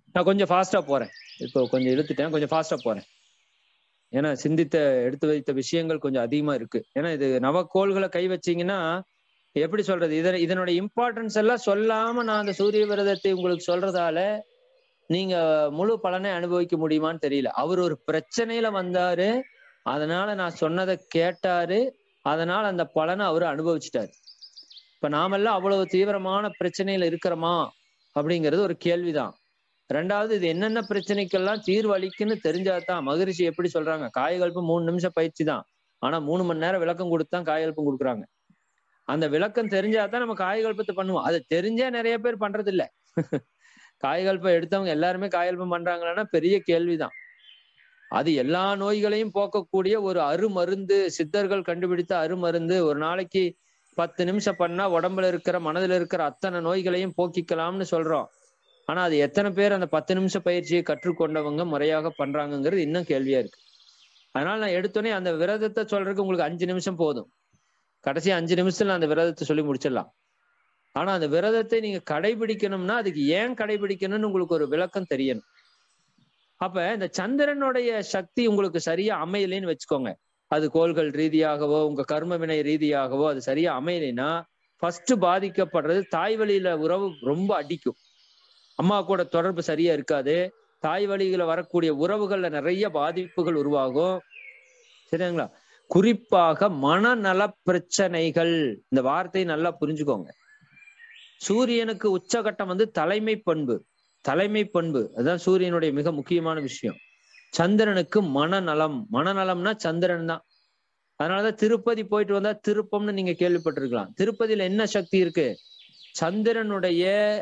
நான் கொஞ்சம் ஃபாஸ்டா போறேன் இப்போ கொஞ்சம் இழுத்துட்டேன் கொஞ்சம் ஃபாஸ்டா போறேன் ஏன்னா சிந்தித்த எடுத்து வைத்த விஷயங்கள் கொஞ்சம் அதிகமா இருக்கு ஏன்னா இது நவக்கோள்களை கை வச்சீங்கன்னா எப்படி சொல்றது இதன் இதனுடைய இம்பார்ட்டன்ஸ் எல்லாம் சொல்லாம நான் அந்த சூரிய விரதத்தை உங்களுக்கு சொல்றதால நீங்க முழு பலனை அனுபவிக்க முடியுமான்னு தெரியல அவர் ஒரு பிரச்சனையில வந்தாரு அதனால நான் சொன்னதை கேட்டாரு அதனால அந்த பலனை அவர் அனுபவிச்சிட்டாரு இப்ப நாமெல்லாம் அவ்வளவு தீவிரமான பிரச்சனையில இருக்கிறோமா அப்படிங்கிறது ஒரு கேள்விதான் ரெண்டாவது இது என்னென்ன பிரச்சனைக்கெல்லாம் தீர்வு அளிக்குன்னு தெரிஞ்சாதான் மகரிஷி எப்படி சொல்றாங்க காயகல்பம் மூணு நிமிஷம் பயிற்சி தான் ஆனா மூணு மணி நேரம் விளக்கம் கொடுத்து தான் காயகல்பம் கொடுக்குறாங்க அந்த விளக்கம் தெரிஞ்சாதான் நம்ம காயகல்பத்தை பண்ணுவோம் அது தெரிஞ்சே நிறைய பேர் பண்றது இல்ல காயகல்பம் எடுத்தவங்க எல்லாருமே காயகல்பம் பண்றாங்களான்னா பெரிய கேள்விதான் அது எல்லா நோய்களையும் போக்கக்கூடிய ஒரு அருமருந்து சித்தர்கள் கண்டுபிடித்த அருமருந்து ஒரு நாளைக்கு பத்து நிமிஷம் பண்ணா உடம்புல இருக்கிற மனதுல இருக்கிற அத்தனை நோய்களையும் போக்கிக்கலாம்னு சொல்றோம் ஆனா அது எத்தனை பேர் அந்த பத்து நிமிஷ பயிற்சியை கற்றுக்கொண்டவங்க முறையாக பண்றாங்கங்கிறது இன்னும் கேள்வியா இருக்கு அதனால நான் எடுத்தோடனே அந்த விரதத்தை சொல்றதுக்கு உங்களுக்கு அஞ்சு நிமிஷம் போதும் கடைசி அஞ்சு நிமிஷத்துல அந்த விரதத்தை சொல்லி முடிச்சிடலாம் ஆனா அந்த விரதத்தை நீங்க கடைபிடிக்கணும்னா அதுக்கு ஏன் கடைபிடிக்கணும்னு உங்களுக்கு ஒரு விளக்கம் தெரியணும் அப்ப இந்த சந்திரனுடைய சக்தி உங்களுக்கு சரியா அமையலைன்னு வச்சுக்கோங்க அது கோள்கள் ரீதியாகவோ உங்க கர்ம வினை ரீதியாகவோ அது சரியா அமையலைன்னா ஃபர்ஸ்ட் பாதிக்கப்படுறது தாய் வழியில உறவு ரொம்ப அடிக்கும் அம்மா கூட தொடர்பு சரியா இருக்காது தாய் வழியில வரக்கூடிய உறவுகள்ல நிறைய பாதிப்புகள் உருவாகும் சரிங்களா குறிப்பாக மனநல பிரச்சனைகள் இந்த வார்த்தையை நல்லா புரிஞ்சுக்கோங்க சூரியனுக்கு உச்சகட்டம் வந்து தலைமை பண்பு தலைமை பண்பு அதுதான் சூரியனுடைய மிக முக்கியமான விஷயம் சந்திரனுக்கு மனநலம் மனநலம்னா சந்திரன் தான் அதனாலதான் திருப்பதி போயிட்டு வந்தா திருப்பம்னு நீங்க கேள்விப்பட்டிருக்கலாம் திருப்பதியில என்ன சக்தி இருக்கு சந்திரனுடைய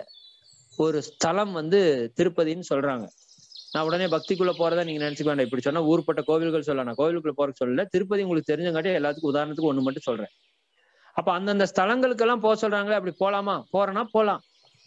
ஒரு ஸ்தலம் வந்து திருப்பதின்னு சொல்றாங்க நான் உடனே பக்திக்குள்ள போறதா நீங்க நினைச்சுக்க வேண்டாம் இப்படி சொன்னா ஊர்பட்ட கோவில்கள் சொல்லலாம் நான் கோவிலுக்குள்ள போறதுக்கு சொல்லல திருப்பதி உங்களுக்கு தெரிஞ்சங்காட்டி எல்லாத்துக்கும் உதாரணத்துக்கு ஒண்ணு மட்டும் சொல்றேன் அப்ப அந்தந்த ஸ்தலங்களுக்கெல்லாம் போக சொல்றாங்களே அப்படி போலாமா போறேன்னா போலாம்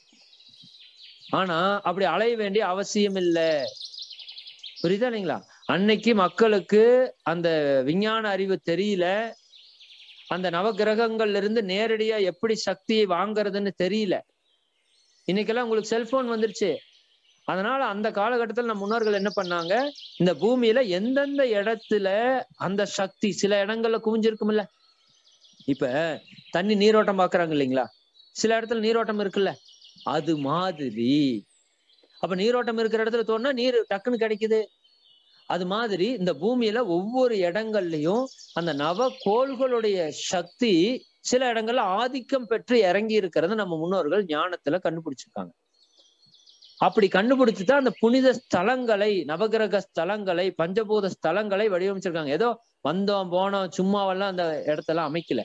ஆனா அப்படி அலைய வேண்டிய அவசியம் இல்லை புரியுதா இல்லைங்களா அன்னைக்கு மக்களுக்கு அந்த விஞ்ஞான அறிவு தெரியல அந்த நவகிரகங்கள்ல இருந்து நேரடியா எப்படி சக்தியை வாங்குறதுன்னு தெரியல இன்னைக்கெல்லாம் உங்களுக்கு செல்போன் வந்துருச்சு அதனால அந்த காலகட்டத்தில் நம்ம முன்னோர்கள் என்ன பண்ணாங்க இந்த பூமியில எந்தெந்த இடத்துல அந்த சக்தி சில இடங்கள்ல குவிஞ்சிருக்கும்ல இப்ப தண்ணி நீரோட்டம் பாக்குறாங்க இல்லைங்களா சில இடத்துல நீரோட்டம் இருக்குல்ல அது மாதிரி அப்ப நீரோட்டம் இருக்கிற இடத்துல தோணுனா நீர் டக்குன்னு கிடைக்குது அது மாதிரி இந்த பூமியில ஒவ்வொரு இடங்கள்லயும் அந்த நவ கோள்களுடைய சக்தி சில இடங்கள்ல ஆதிக்கம் பெற்று இறங்கி இருக்கிறத நம்ம முன்னோர்கள் ஞானத்துல கண்டுபிடிச்சிருக்காங்க அப்படி கண்டுபிடிச்சுதான் அந்த புனித ஸ்தலங்களை நவகிரக ஸ்தலங்களை பஞ்சபூத ஸ்தலங்களை வடிவமைச்சிருக்காங்க ஏதோ வந்தோம் போனோம் சும்மாவெல்லாம் அந்த இடத்தெல்லாம் அமைக்கல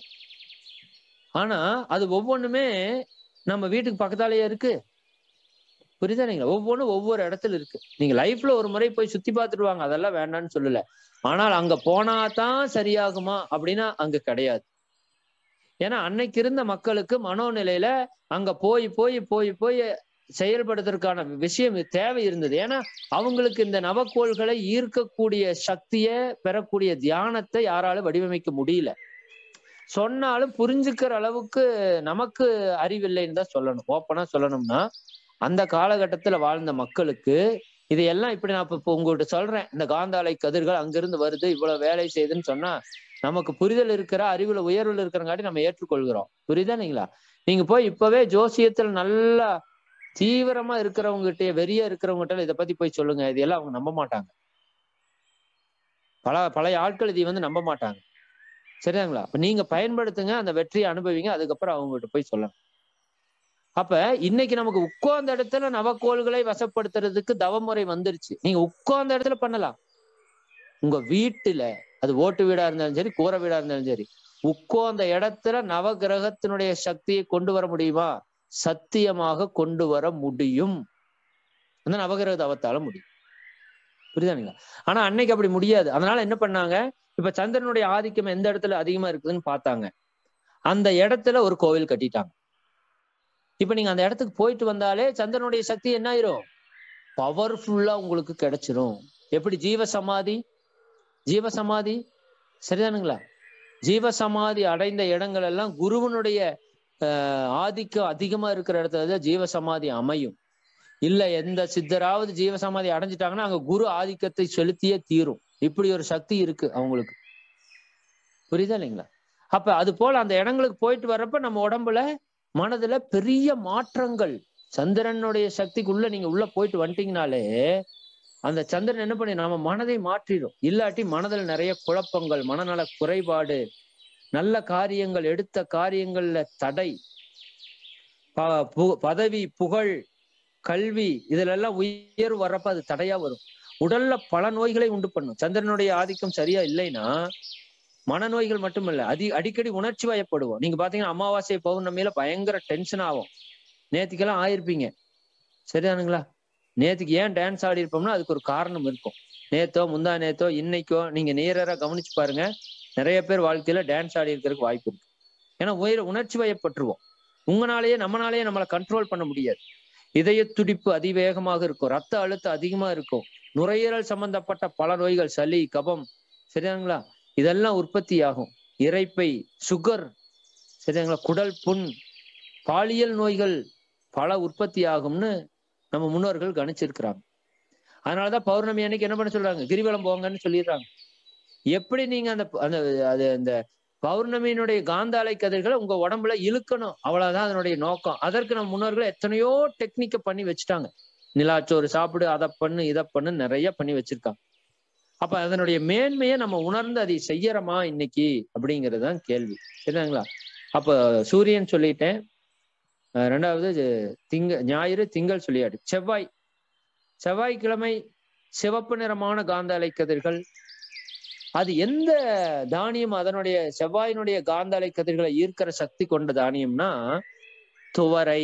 ஆனா அது ஒவ்வொன்றுமே நம்ம வீட்டுக்கு பக்கத்தாலேயே இருக்கு புரியுதா நீங்க ஒவ்வொன்றும் ஒவ்வொரு இடத்துல இருக்கு நீங்க லைஃப்ல ஒரு முறை போய் சுத்தி பார்த்துட்டு வாங்க அதெல்லாம் வேண்டாம்னு சொல்லல ஆனால் அங்க போனா தான் சரியாகுமா அப்படின்னா அங்க கிடையாது ஏன்னா அன்னைக்கு இருந்த மக்களுக்கு மனோநிலையில அங்க போய் போய் போய் போய் செயல்படுறதுக்கான விஷயம் தேவை இருந்தது ஏன்னா அவங்களுக்கு இந்த நவக்கோள்களை ஈர்க்கக்கூடிய சக்தியை பெறக்கூடிய தியானத்தை யாராலும் வடிவமைக்க முடியல சொன்னாலும் புரிஞ்சுக்கிற அளவுக்கு நமக்கு அறிவில்லைன்னு தான் சொல்லணும் ஓப்பனா சொல்லணும்னா அந்த காலகட்டத்துல வாழ்ந்த மக்களுக்கு இதையெல்லாம் இப்படி நான் இப்ப உங்கள்கிட்ட சொல்றேன் இந்த காந்தாலை கதிர்கள் அங்கிருந்து வருது இவ்வளவு வேலை செய்யுதுன்னு சொன்னா நமக்கு புரிதல் இருக்கிற அறிவுல உயர்வுல இருக்கிறங்காட்டி நம்ம ஏற்றுக்கொள்கிறோம் புரியுதா நீங்களா நீங்க போய் இப்பவே ஜோசியத்துல நல்லா தீவிரமா இருக்கிறவங்ககிட்ட வெறியா இருக்கிறவங்ககிட்ட இதை பத்தி போய் சொல்லுங்க இதெல்லாம் அவங்க நம்ப மாட்டாங்க பல பழைய ஆட்கள் இதை வந்து நம்ப மாட்டாங்க சரிதாங்களா அப்ப நீங்க பயன்படுத்துங்க அந்த வெற்றியை அனுபவிங்க அதுக்கப்புறம் அவங்ககிட்ட போய் சொல்லணும் அப்ப இன்னைக்கு நமக்கு உட்கார்ந்த இடத்துல நவக்கோள்களை வசப்படுத்துறதுக்கு தவமுறை வந்துருச்சு நீங்க உட்கார்ந்த இடத்துல பண்ணலாம் உங்க வீட்டுல அது ஓட்டு வீடா இருந்தாலும் சரி கூரை வீடா இருந்தாலும் சரி உட்கார்ந்த இடத்துல நவகிரகத்தினுடைய சக்தியை கொண்டு வர முடியுமா சத்தியமாக கொண்டு வர முடியும் அந்த நவகிரக தவத்தால முடியும் புரியுதானுங்களா ஆனா அன்னைக்கு அப்படி முடியாது அதனால என்ன பண்ணாங்க இப்ப சந்திரனுடைய ஆதிக்கம் எந்த இடத்துல அதிகமா இருக்குதுன்னு பார்த்தாங்க அந்த இடத்துல ஒரு கோவில் கட்டிட்டாங்க இப்ப நீங்க அந்த இடத்துக்கு போயிட்டு வந்தாலே சந்திரனுடைய சக்தி என்ன ஆயிரும் பவர்ஃபுல்லா உங்களுக்கு கிடைச்சிரும் எப்படி ஜீவ சமாதி ஜீவ சமாதி சரிதானுங்களா ஜீவ சமாதி அடைந்த இடங்கள் எல்லாம் குருவனுடைய ஆதிக்கம் அதிகமா இருக்கிற இடத்துல தான் ஜீவ சமாதி அமையும் இல்ல எந்த சித்தராவது ஜீவசமாதி அடைஞ்சிட்டாங்கன்னா அங்க குரு ஆதிக்கத்தை செலுத்தியே தீரும் இப்படி ஒரு சக்தி இருக்கு அவங்களுக்கு புரியுதா இல்லைங்களா அப்ப அது போல அந்த இடங்களுக்கு போயிட்டு வர்றப்ப நம்ம உடம்புல மனதுல பெரிய மாற்றங்கள் சந்திரனுடைய சக்திக்குள்ள நீங்க உள்ள போயிட்டு வந்துட்டீங்கனாலே அந்த சந்திரன் என்ன பண்ணி நம்ம மனதை மாற்றிடும் இல்லாட்டி மனதில் நிறைய குழப்பங்கள் மனநல குறைபாடு நல்ல காரியங்கள் எடுத்த காரியங்கள்ல தடை ப- பு- பதவி புகழ் கல்வி இதுல எல்லாம் உயர்வு வர்றப்ப அது தடையா வரும் உடல்ல பல நோய்களை உண்டு பண்ணும் சந்திரனுடைய ஆதிக்கம் சரியா இல்லைன்னா மனநோய்கள் மட்டுமல்ல அதி அடிக்கடி உணர்ச்சி வயப்படுவோம் நீங்க பாத்தீங்கன்னா அமாவாசை பௌர்ணமியில பயங்கர டென்ஷன் ஆகும் நேத்துக்கெல்லாம் ஆயிருப்பீங்க சரிதானுங்களா நேத்துக்கு ஏன் டான்ஸ் ஆடி இருப்போம்னா அதுக்கு ஒரு காரணம் இருக்கும் நேத்தோ முந்தா நேத்தோ இன்னைக்கோ நீங்க நேரா கவனிச்சு பாருங்க நிறைய பேர் வாழ்க்கையில டான்ஸ் ஆடி இருக்கிறதுக்கு வாய்ப்பு இருக்கு ஏன்னா உயிர உணர்ச்சி வயப்பட்டுருவோம் உங்களாலேயே நம்மளாலேயே நம்மளை கண்ட்ரோல் பண்ண முடியாது இதய துடிப்பு அதிவேகமாக இருக்கும் ரத்த அழுத்தம் அதிகமா இருக்கும் நுரையீரல் சம்பந்தப்பட்ட பல நோய்கள் சளி கபம் சரியாங்களா இதெல்லாம் உற்பத்தி ஆகும் இரைப்பை சுகர் சரியாங்களா குடல் புண் பாலியல் நோய்கள் பல உற்பத்தி ஆகும்னு நம்ம முன்னோர்கள் கணிச்சிருக்கிறாங்க அதனாலதான் பௌர்ணமி அன்னைக்கு என்ன பண்ண சொல்றாங்க கிரிவலம் போங்கன்னு சொல்லிடுறாங்க எப்படி நீங்க அந்த அந்த அது அந்த பௌர்ணமியினுடைய காந்தாலை கதிர்களை உங்க உடம்புல இழுக்கணும் அவ்வளவுதான் அதனுடைய நோக்கம் அதற்கு நம்ம முன்னோர்கள் எத்தனையோ டெக்னிக்க பண்ணி வச்சுட்டாங்க நிலாச்சோறு சாப்பிடு அதை பண்ணு இதை பண்ணு நிறைய பண்ணி வச்சிருக்காங்க அப்ப அதனுடைய மேன்மையை நம்ம உணர்ந்து அதை செய்யறோமா இன்னைக்கு அப்படிங்கிறது தான் கேள்வி சரிங்களா அப்ப சூரியன் சொல்லிட்டேன் அஹ் ரெண்டாவது இது திங்க ஞாயிறு திங்கள் சொல்லியாடு செவ்வாய் செவ்வாய்க்கிழமை சிவப்பு நிறமான காந்த அலைக்கதிர்கள் அது எந்த தானியம் அதனுடைய செவ்வாயினுடைய காந்த அலைக்கதிர்களை ஈர்க்கிற சக்தி கொண்ட தானியம்னா துவரை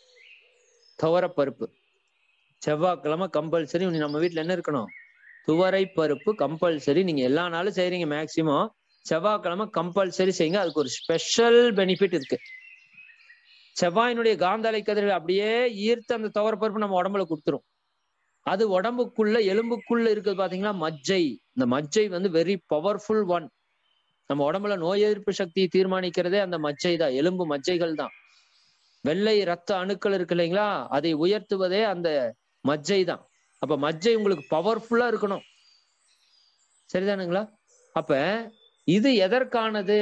துவர பருப்பு செவ்வாய்க்கிழமை கம்பல்சரி நம்ம வீட்ல என்ன இருக்கணும் துவரை பருப்பு கம்பல்சரி நீங்க எல்லா நாளும் செய்றீங்க மேக்சிமம் செவ்வாய்க்கிழமை கம்பல்சரி செய்யுங்க அதுக்கு ஒரு ஸ்பெஷல் பெனிஃபிட் இருக்கு செவ்வாயினுடைய காந்தாலை கதிர்கள் அப்படியே ஈர்த்து அந்த துவர பருப்பு நம்ம உடம்புல கொடுத்துரும் அது உடம்புக்குள்ள எலும்புக்குள்ள இருக்குது பாத்தீங்கன்னா மஜ்ஜை இந்த மஜ்ஜை வந்து வெரி பவர்ஃபுல் ஒன் நம்ம உடம்புல நோய் எதிர்ப்பு சக்தியை தீர்மானிக்கிறதே அந்த மஜ்ஜை தான் எலும்பு மஜ்ஜைகள் தான் வெள்ளை ரத்த அணுக்கள் இருக்கு இல்லைங்களா அதை உயர்த்துவதே அந்த மஜ்ஜை தான் அப்ப மஜ்ஜை உங்களுக்கு பவர்ஃபுல்லா இருக்கணும் சரிதானுங்களா அப்ப இது எதற்கானது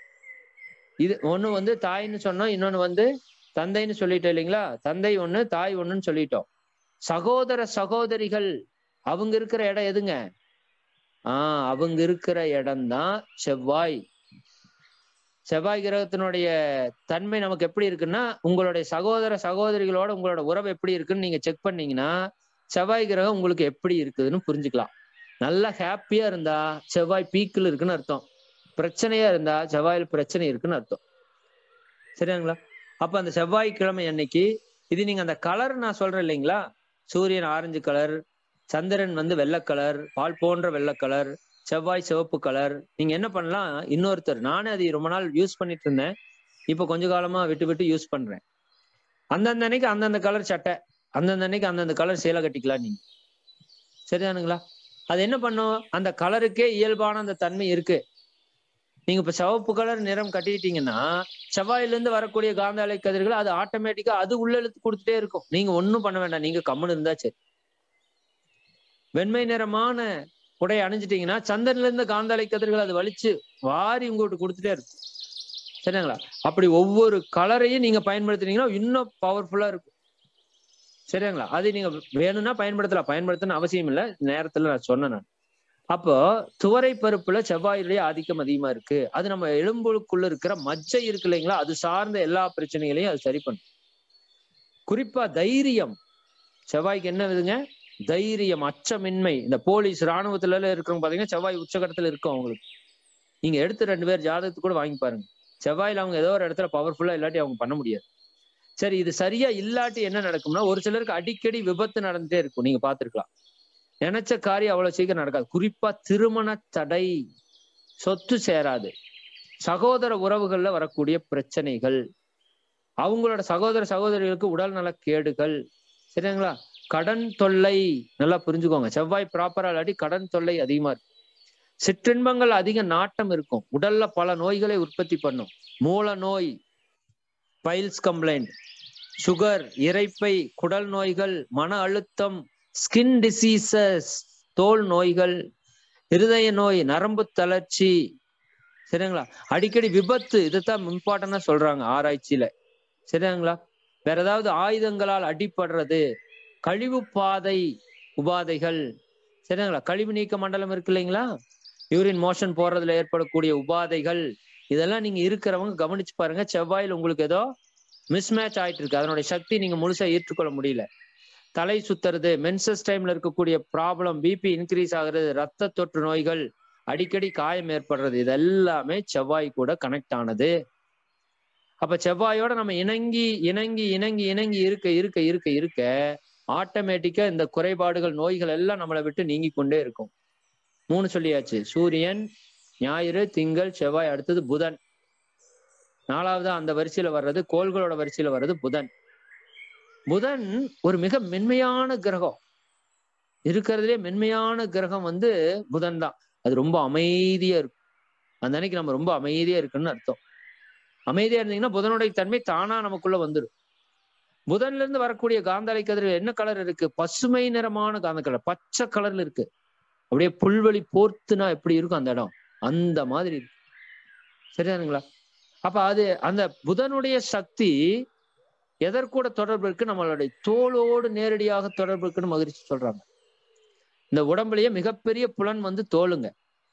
இது ஒண்ணு வந்து தாய்ன்னு சொன்னோம் இன்னொன்னு வந்து தந்தைன்னு சொல்லிட்டோம் இல்லைங்களா தந்தை ஒண்ணு தாய் ஒண்ணுன்னு சொல்லிட்டோம் சகோதர சகோதரிகள் அவங்க இருக்கிற இடம் எதுங்க ஆஹ் அவங்க இருக்கிற இடம்தான் செவ்வாய் செவ்வாய் கிரகத்தினுடைய தன்மை நமக்கு எப்படி இருக்குன்னா உங்களுடைய சகோதர சகோதரிகளோட உங்களோட உறவு எப்படி இருக்குன்னு நீங்க செக் பண்ணீங்கன்னா செவ்வாய் கிரகம் உங்களுக்கு எப்படி இருக்குதுன்னு புரிஞ்சுக்கலாம் நல்லா ஹாப்பியா இருந்தா செவ்வாய் பீக்கில் இருக்குன்னு அர்த்தம் பிரச்சனையா இருந்தா செவ்வாயில் பிரச்சனை இருக்குன்னு அர்த்தம் சரியாங்களா அப்ப அந்த செவ்வாய்க்கிழமை அன்னைக்கு இது நீங்க அந்த கலர் நான் சொல்றேன் இல்லைங்களா சூரியன் ஆரஞ்சு கலர் சந்திரன் வந்து வெள்ளை கலர் பால் போன்ற வெள்ளை கலர் செவ்வாய் சிவப்பு கலர் நீங்க என்ன பண்ணலாம் இன்னொருத்தர் நானே அதை ரொம்ப நாள் யூஸ் பண்ணிட்டு இருந்தேன் இப்ப கொஞ்ச காலமா விட்டு விட்டு யூஸ் பண்றேன் அந்தந்த அன்னைக்கு அந்தந்த கலர் சட்டை அந்தந்த அன்னைக்கு அந்தந்த கலர் சேலை கட்டிக்கலாம் நீங்க சரிதானுங்களா அது என்ன பண்ணும் அந்த கலருக்கே இயல்பான அந்த தன்மை இருக்கு நீங்க இப்ப சிவப்பு கலர் நிறம் கட்டிட்டீங்கன்னா செவ்வாயில இருந்து வரக்கூடிய காந்த அலை கதிர்கள் அது ஆட்டோமேட்டிக்கா அது உள்ள இழுத்து கொடுத்துட்டே இருக்கும் நீங்க ஒண்ணும் பண்ண வேண்டாம் நீங்க கம்முன்னு இருந்தா சரி வெண்மை நிறமான உடை அணிஞ்சிட்டீங்கன்னா சந்திரன்ல இருந்து காந்த அலை கதிர்கள் அது வலிச்சு வாரி உங்ககிட்ட கொடுத்துட்டே இருக்கும் சரிங்களா அப்படி ஒவ்வொரு கலரையும் நீங்க பயன்படுத்துனீங்கன்னா இன்னும் பவர்ஃபுல்லா இருக்கும் சரிங்களா அது நீங்க வேணும்னா பயன்படுத்தலாம் பயன்படுத்தணும் அவசியம் இல்லை நேரத்துல நான் சொன்னேன் நான் அப்போ துவரை பருப்புல செவ்வாயுடைய ஆதிக்கம் அதிகமா இருக்கு அது நம்ம எலும்புக்குள்ள இருக்கிற மஜ்ஜை இருக்கு இல்லைங்களா அது சார்ந்த எல்லா பிரச்சனைகளையும் அது சரி பண்ணும் குறிப்பா தைரியம் செவ்வாய்க்கு என்ன விதுங்க தைரியம் அச்சமின்மை இந்த போலீஸ் ராணுவத்துல எல்லாம் இருக்கிறவங்க பாத்தீங்கன்னா செவ்வாய் உச்சகட்டத்துல இருக்கும் அவங்களுக்கு நீங்க எடுத்து ரெண்டு பேர் ஜாதகத்துக்கு கூட வாங்கி பாருங்க செவ்வாயில அவங்க ஏதோ ஒரு இடத்துல பவர்ஃபுல்லா இல்லாட்டி அவங்க பண்ண முடியாது சரி இது சரியா இல்லாட்டி என்ன நடக்கும்னா ஒரு சிலருக்கு அடிக்கடி விபத்து நடந்துட்டே இருக்கும் நீங்க பாத்துருக்கலாம் நினைச்ச காரியம் அவ்வளவு சீக்கிரம் நடக்காது குறிப்பா திருமண தடை சொத்து சேராது சகோதர உறவுகள்ல வரக்கூடிய பிரச்சனைகள் அவங்களோட சகோதர சகோதரிகளுக்கு உடல் நல கேடுகள் சரிங்களா கடன் தொல்லை நல்லா புரிஞ்சுக்கோங்க செவ்வாய் ப்ராப்பரா இல்லாட்டி கடன் தொல்லை அதிகமா இருக்கு சிற்றின்பங்கள் அதிக நாட்டம் இருக்கும் உடல்ல பல நோய்களை உற்பத்தி பண்ணும் மூல நோய் பைல்ஸ் கம்ப்ளைண்ட் சுகர் இரைப்பை குடல் நோய்கள் மன அழுத்தம் ஸ்கின் டிசீசஸ் தோல் நோய்கள் இருதய நோய் நரம்பு தளர்ச்சி சரிங்களா அடிக்கடி விபத்து இதுதான் இம்பார்ட்டன்டா சொல்றாங்க ஆராய்ச்சியில சரிங்களா வேற ஏதாவது ஆயுதங்களால் அடிபடுறது கழிவு பாதை உபாதைகள் சரிங்களா கழிவு நீக்க மண்டலம் இருக்கு இல்லைங்களா யூரின் மோஷன் போறதுல ஏற்படக்கூடிய உபாதைகள் இதெல்லாம் நீங்க இருக்கிறவங்க கவனிச்சு பாருங்க செவ்வாயில் உங்களுக்கு ஏதோ மிஸ்மேட்ச் ஆயிட்டு இருக்கு அதனுடைய சக்தி நீங்க முழுசா ஏற்றுக்கொள்ள முடியல தலை சுத்துறது மென்சஸ் டைம்ல இருக்கக்கூடிய ப்ராப்ளம் பிபி இன்க்ரீஸ் ஆகுறது ரத்த தொற்று நோய்கள் அடிக்கடி காயம் ஏற்படுறது இது எல்லாமே செவ்வாய் கூட கனெக்ட் ஆனது அப்ப செவ்வாயோட நம்ம இணங்கி இணங்கி இணங்கி இணங்கி இருக்க இருக்க இருக்க இருக்க ஆட்டோமேட்டிக்கா இந்த குறைபாடுகள் நோய்கள் எல்லாம் நம்மளை விட்டு நீங்கி கொண்டே இருக்கும் மூணு சொல்லியாச்சு சூரியன் ஞாயிறு திங்கள் செவ்வாய் அடுத்தது புதன் நாலாவது அந்த வரிசையில வர்றது கோள்களோட வரிசையில வர்றது புதன் புதன் ஒரு மிக மென்மையான கிரகம் இருக்கிறதுலே மென்மையான கிரகம் வந்து புதன் தான் அது ரொம்ப அமைதியா இருக்கும் அந்த அன்னைக்கு நம்ம ரொம்ப அமைதியா இருக்குன்னு அர்த்தம் அமைதியா இருந்தீங்கன்னா புதனுடைய தன்மை தானா நமக்குள்ள வந்துடும் புதன்ல இருந்து வரக்கூடிய காந்தாலை கதிர்கள் என்ன கலர் இருக்கு பசுமை நிறமான காந்த கலர் பச்சை கலர்ல இருக்கு அப்படியே புல்வெளி போர்த்துனா எப்படி இருக்கும் அந்த இடம் அந்த மாதிரி இருக்கு சரிதானுங்களா அப்ப அது அந்த புதனுடைய சக்தி எதற்கூட தொடர்பு இருக்கு நம்மளுடைய தோலோடு நேரடியாக தொடர்பு இருக்குன்னு மகிழ்ச்சி சொல்றாங்க இந்த உடம்புலயே மிகப்பெரிய புலன் வந்து தோலுங்க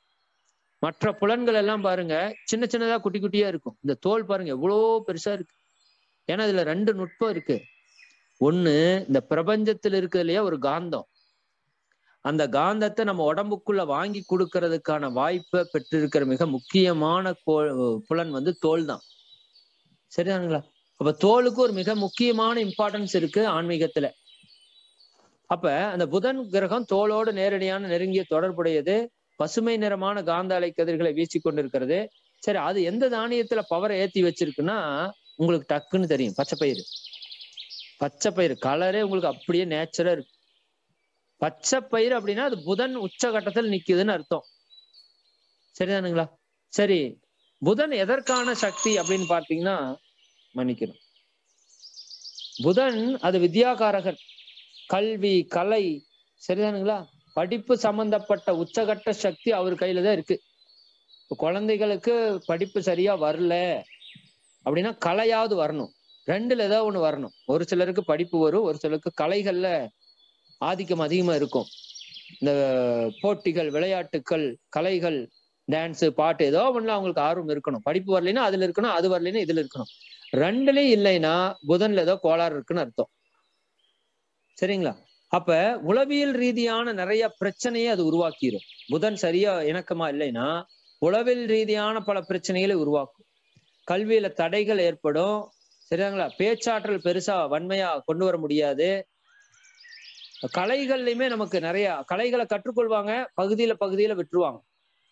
மற்ற புலன்கள் எல்லாம் பாருங்க சின்ன சின்னதா குட்டி குட்டியா இருக்கும் இந்த தோல் பாருங்க எவ்வளோ பெருசா இருக்கு ஏன்னா இதுல ரெண்டு நுட்பம் இருக்கு ஒண்ணு இந்த பிரபஞ்சத்துல இருக்கு இல்லையா ஒரு காந்தம் அந்த காந்தத்தை நம்ம உடம்புக்குள்ள வாங்கி கொடுக்கறதுக்கான வாய்ப்பை பெற்றிருக்கிற மிக முக்கியமான புலன் வந்து தோல் தான் சரிதானுங்களா அப்ப தோலுக்கு ஒரு மிக முக்கியமான இம்பார்ட்டன்ஸ் இருக்கு ஆன்மீகத்துல அப்ப அந்த புதன் கிரகம் தோலோடு நேரடியான நெருங்கிய தொடர்புடையது பசுமை நிறமான காந்த அலை கதிர்களை வீசி கொண்டிருக்கிறது சரி அது எந்த தானியத்துல பவரை ஏத்தி வச்சிருக்குன்னா உங்களுக்கு டக்குன்னு தெரியும் பச்சை பயிறு பச்சை பயிறு கலரே உங்களுக்கு அப்படியே நேச்சரா இருக்கு பச்சை பயிர் அப்படின்னா அது புதன் உச்சகட்டத்தில் நிக்குதுன்னு அர்த்தம் சரிதானுங்களா சரி புதன் எதற்கான சக்தி அப்படின்னு பார்த்தீங்கன்னா மன்னிக்கணும் புதன் அது வித்யாகாரகர் கல்வி கலை சரிதானுங்களா படிப்பு சம்பந்தப்பட்ட உச்சகட்ட சக்தி அவர் கையில தான் இருக்கு குழந்தைகளுக்கு படிப்பு சரியா வரல அப்படின்னா கலையாவது வரணும் ரெண்டுல ஏதாவது ஒண்ணு வரணும் ஒரு சிலருக்கு படிப்பு வரும் ஒரு சிலருக்கு கலைகள்ல ஆதிக்கம் அதிகமா இருக்கும் இந்த போட்டிகள் விளையாட்டுக்கள் கலைகள் டான்ஸ் பாட்டு ஏதோ ஒண்ணுல அவங்களுக்கு ஆர்வம் இருக்கணும் படிப்பு வரலைன்னா அதுல இருக்கணும் அது வரலைன்னா இதுல இருக்கணும் ரெண்டுலயும் இல்லைன்னா புதன்ல ஏதோ கோளாறு இருக்குன்னு அர்த்தம் சரிங்களா அப்ப உளவியல் ரீதியான நிறைய பிரச்சனையை அது உருவாக்கிடும் புதன் சரியா இணக்கமா இல்லைன்னா உளவியல் ரீதியான பல பிரச்சனைகளை உருவாக்கும் கல்வியில தடைகள் ஏற்படும் சரிங்களா பேச்சாற்றல் பெருசா வன்மையா கொண்டு வர முடியாது கலைகள்லையுமே நமக்கு நிறைய கலைகளை கற்றுக்கொள்வாங்க பகுதியில பகுதியில விட்டுருவாங்க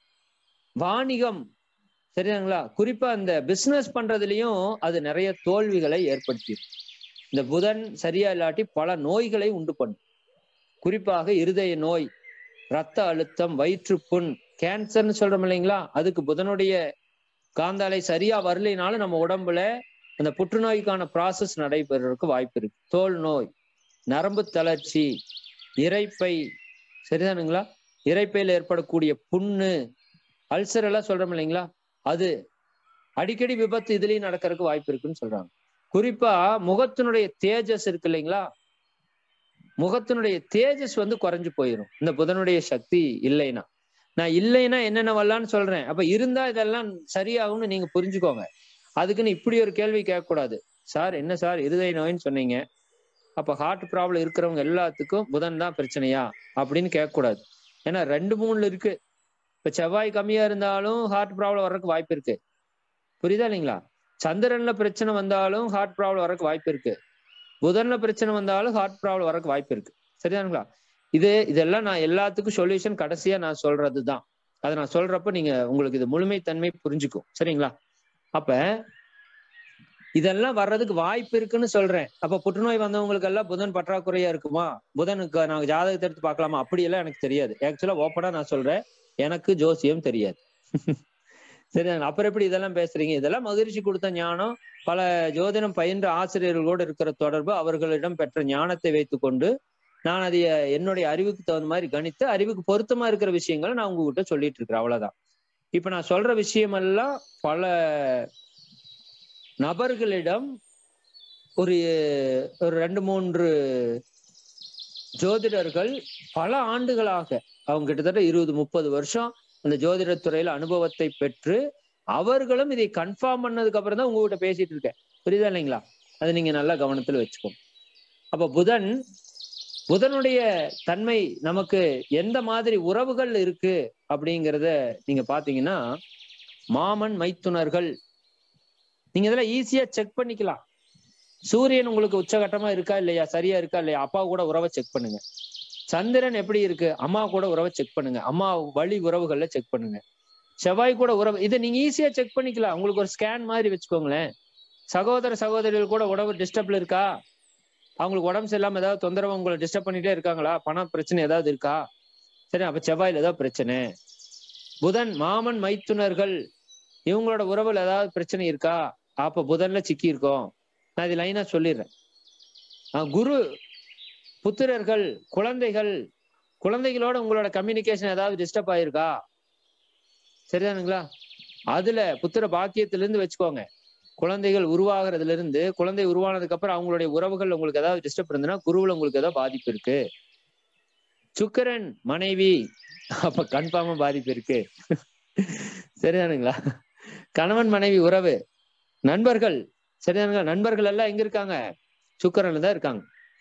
வாணிகம் சரிங்களா குறிப்பா அந்த பிசினஸ் பண்றதுலயும் அது நிறைய தோல்விகளை ஏற்படுத்திடும் இந்த புதன் சரியா இல்லாட்டி பல நோய்களை உண்டு பண்ணும் குறிப்பாக இருதய நோய் ரத்த அழுத்தம் வயிற்றுப்புண் கேன்சர்னு சொல்றோம் இல்லைங்களா அதுக்கு புதனுடைய காந்தாலை சரியா வரலைனாலும் நம்ம உடம்புல அந்த புற்றுநோய்க்கான ப்ராசஸ் நடைபெறறதுக்கு வாய்ப்பு இருக்கு தோல் நோய் நரம்பு தளர்ச்சி இறைப்பை சரிதானுங்களா இறைப்பையில ஏற்படக்கூடிய புண்ணு அல்சர் எல்லாம் சொல்றோம் இல்லைங்களா அது அடிக்கடி விபத்து இதுலயும் நடக்கிறதுக்கு வாய்ப்பு இருக்குன்னு சொல்றாங்க குறிப்பா முகத்தினுடைய தேஜஸ் இருக்கு இல்லைங்களா முகத்தினுடைய தேஜஸ் வந்து குறைஞ்சு போயிடும் இந்த புதனுடைய சக்தி இல்லைன்னா நான் இல்லைன்னா என்னென்ன வரலான்னு சொல்றேன் அப்ப இருந்தா இதெல்லாம் சரியாகும்னு நீங்க புரிஞ்சுக்கோங்க அதுக்குன்னு இப்படி ஒரு கேள்வி கேட்கக்கூடாது சார் என்ன சார் இருதய நோயின்னு சொன்னீங்க அப்ப ஹார்ட் ப்ராப்ளம் இருக்கிறவங்க எல்லாத்துக்கும் புதன் தான் பிரச்சனையா அப்படின்னு கேட்கக்கூடாது ஏன்னா ரெண்டு மூணுல இருக்கு இப்ப செவ்வாய் கம்மியா இருந்தாலும் ஹார்ட் ப்ராப்ளம் வர்றதுக்கு வாய்ப்பு இருக்கு புரியுதா இல்லைங்களா சந்திரன்ல பிரச்சனை வந்தாலும் ஹார்ட் ப்ராப்ளம் வரக்கு வாய்ப்பு இருக்கு புதன்ல பிரச்சனை வந்தாலும் ஹார்ட் ப்ராப்ளம் வரக்கு வாய்ப்பு இருக்கு சரிதானுங்களா இது இதெல்லாம் நான் எல்லாத்துக்கும் சொல்யூஷன் கடைசியா நான் சொல்றதுதான் அதை நான் சொல்றப்ப நீங்க உங்களுக்கு இது முழுமைத்தன்மை புரிஞ்சுக்கும் சரிங்களா அப்ப இதெல்லாம் வர்றதுக்கு வாய்ப்பு இருக்குன்னு சொல்றேன் அப்ப புற்றுநோய் வந்தவங்களுக்கு எல்லாம் புதன் பற்றாக்குறையா இருக்குமா புதனுக்கு நாங்க ஜாதகத்தை எடுத்து பார்க்கலாமா அப்படியெல்லாம் எனக்கு தெரியாது ஆக்சுவலா ஓப்பனா நான் சொல்றேன் எனக்கு ஜோசியம் தெரியாது சரி அப்புறம் எப்படி இதெல்லாம் பேசுறீங்க இதெல்லாம் மகிழ்ச்சி கொடுத்த ஞானம் பல ஜோதிடம் பயின்ற ஆசிரியர்களோடு இருக்கிற தொடர்பு அவர்களிடம் பெற்ற ஞானத்தை வைத்துக்கொண்டு நான் அதை என்னுடைய அறிவுக்கு தகுந்த மாதிரி கணித்து அறிவுக்கு பொருத்தமா இருக்கிற விஷயங்களை நான் உங்ககிட்ட சொல்லிட்டு இருக்கிறேன் அவ்வளவுதான் இப்ப நான் சொல்ற விஷயமெல்லாம் பல நபர்களிடம் ஒரு ஒரு ரெண்டு மூன்று ஜோதிடர்கள் பல ஆண்டுகளாக அவங்க கிட்டத்தட்ட இருபது முப்பது வருஷம் அந்த ஜோதிட துறையில அனுபவத்தை பெற்று அவர்களும் இதை கன்ஃபார்ம் பண்ணதுக்கு அப்புறம் தான் உங்ககிட்ட பேசிட்டு இருக்கேன் புரியுதா இல்லைங்களா அதை நீங்க நல்லா கவனத்துல வச்சுக்கோங்க அப்ப புதன் புதனுடைய தன்மை நமக்கு எந்த மாதிரி உறவுகள் இருக்கு அப்படிங்கிறத நீங்க பாத்தீங்கன்னா மாமன் மைத்துனர்கள் நீங்க இதெல்லாம் ஈஸியா செக் பண்ணிக்கலாம் சூரியன் உங்களுக்கு உச்சகட்டமா இருக்கா இல்லையா சரியா இருக்கா இல்லையா அப்பா கூட உறவை செக் பண்ணுங்க சந்திரன் எப்படி இருக்கு அம்மா கூட உறவை செக் பண்ணுங்க அம்மா வழி உறவுகள்ல செக் பண்ணுங்க செவ்வாய் கூட உறவு இதை நீங்க ஈஸியா செக் பண்ணிக்கலாம் உங்களுக்கு ஒரு ஸ்கேன் மாதிரி வச்சுக்கோங்களேன் சகோதர சகோதரிகள் கூட உடம்பு டிஸ்டர்ப்ல இருக்கா அவங்களுக்கு உடம்பு சரியில்லாம ஏதாவது தொந்தரவு உங்களை டிஸ்டர்ப் பண்ணிட்டே இருக்காங்களா பண பிரச்சனை ஏதாவது இருக்கா சரி அப்ப செவ்வாயில ஏதாவது பிரச்சனை புதன் மாமன் மைத்துனர்கள் இவங்களோட உறவுல ஏதாவது பிரச்சனை இருக்கா அப்ப புதன்ல சிக்கி இருக்கோம் நான் இது லைனா சொல்லிடுறேன் குரு புத்திரர்கள் குழந்தைகள் குழந்தைகளோட உங்களோட கம்யூனிகேஷன் ஏதாவது டிஸ்டர்ப் ஆயிருக்கா சரிதானுங்களா அதுல புத்திர பாக்கியத்துல இருந்து வச்சுக்கோங்க குழந்தைகள் உருவாகிறதுல இருந்து குழந்தை உருவானதுக்கு அப்புறம் அவங்களுடைய உறவுகள் உங்களுக்கு ஏதாவது டிஸ்டர்ப் இருந்ததுன்னா குருவுல உங்களுக்கு ஏதாவது பாதிப்பு இருக்கு சுக்கரன் மனைவி அப்ப கன்ஃபார்மா பாதிப்பு இருக்கு சரிதானுங்களா கணவன் மனைவி உறவு நண்பர்கள் சரிதானுங்களா நண்பர்கள் எல்லாம் எங்க இருக்காங்க சுக்கரன்ல தான் இருக்காங்க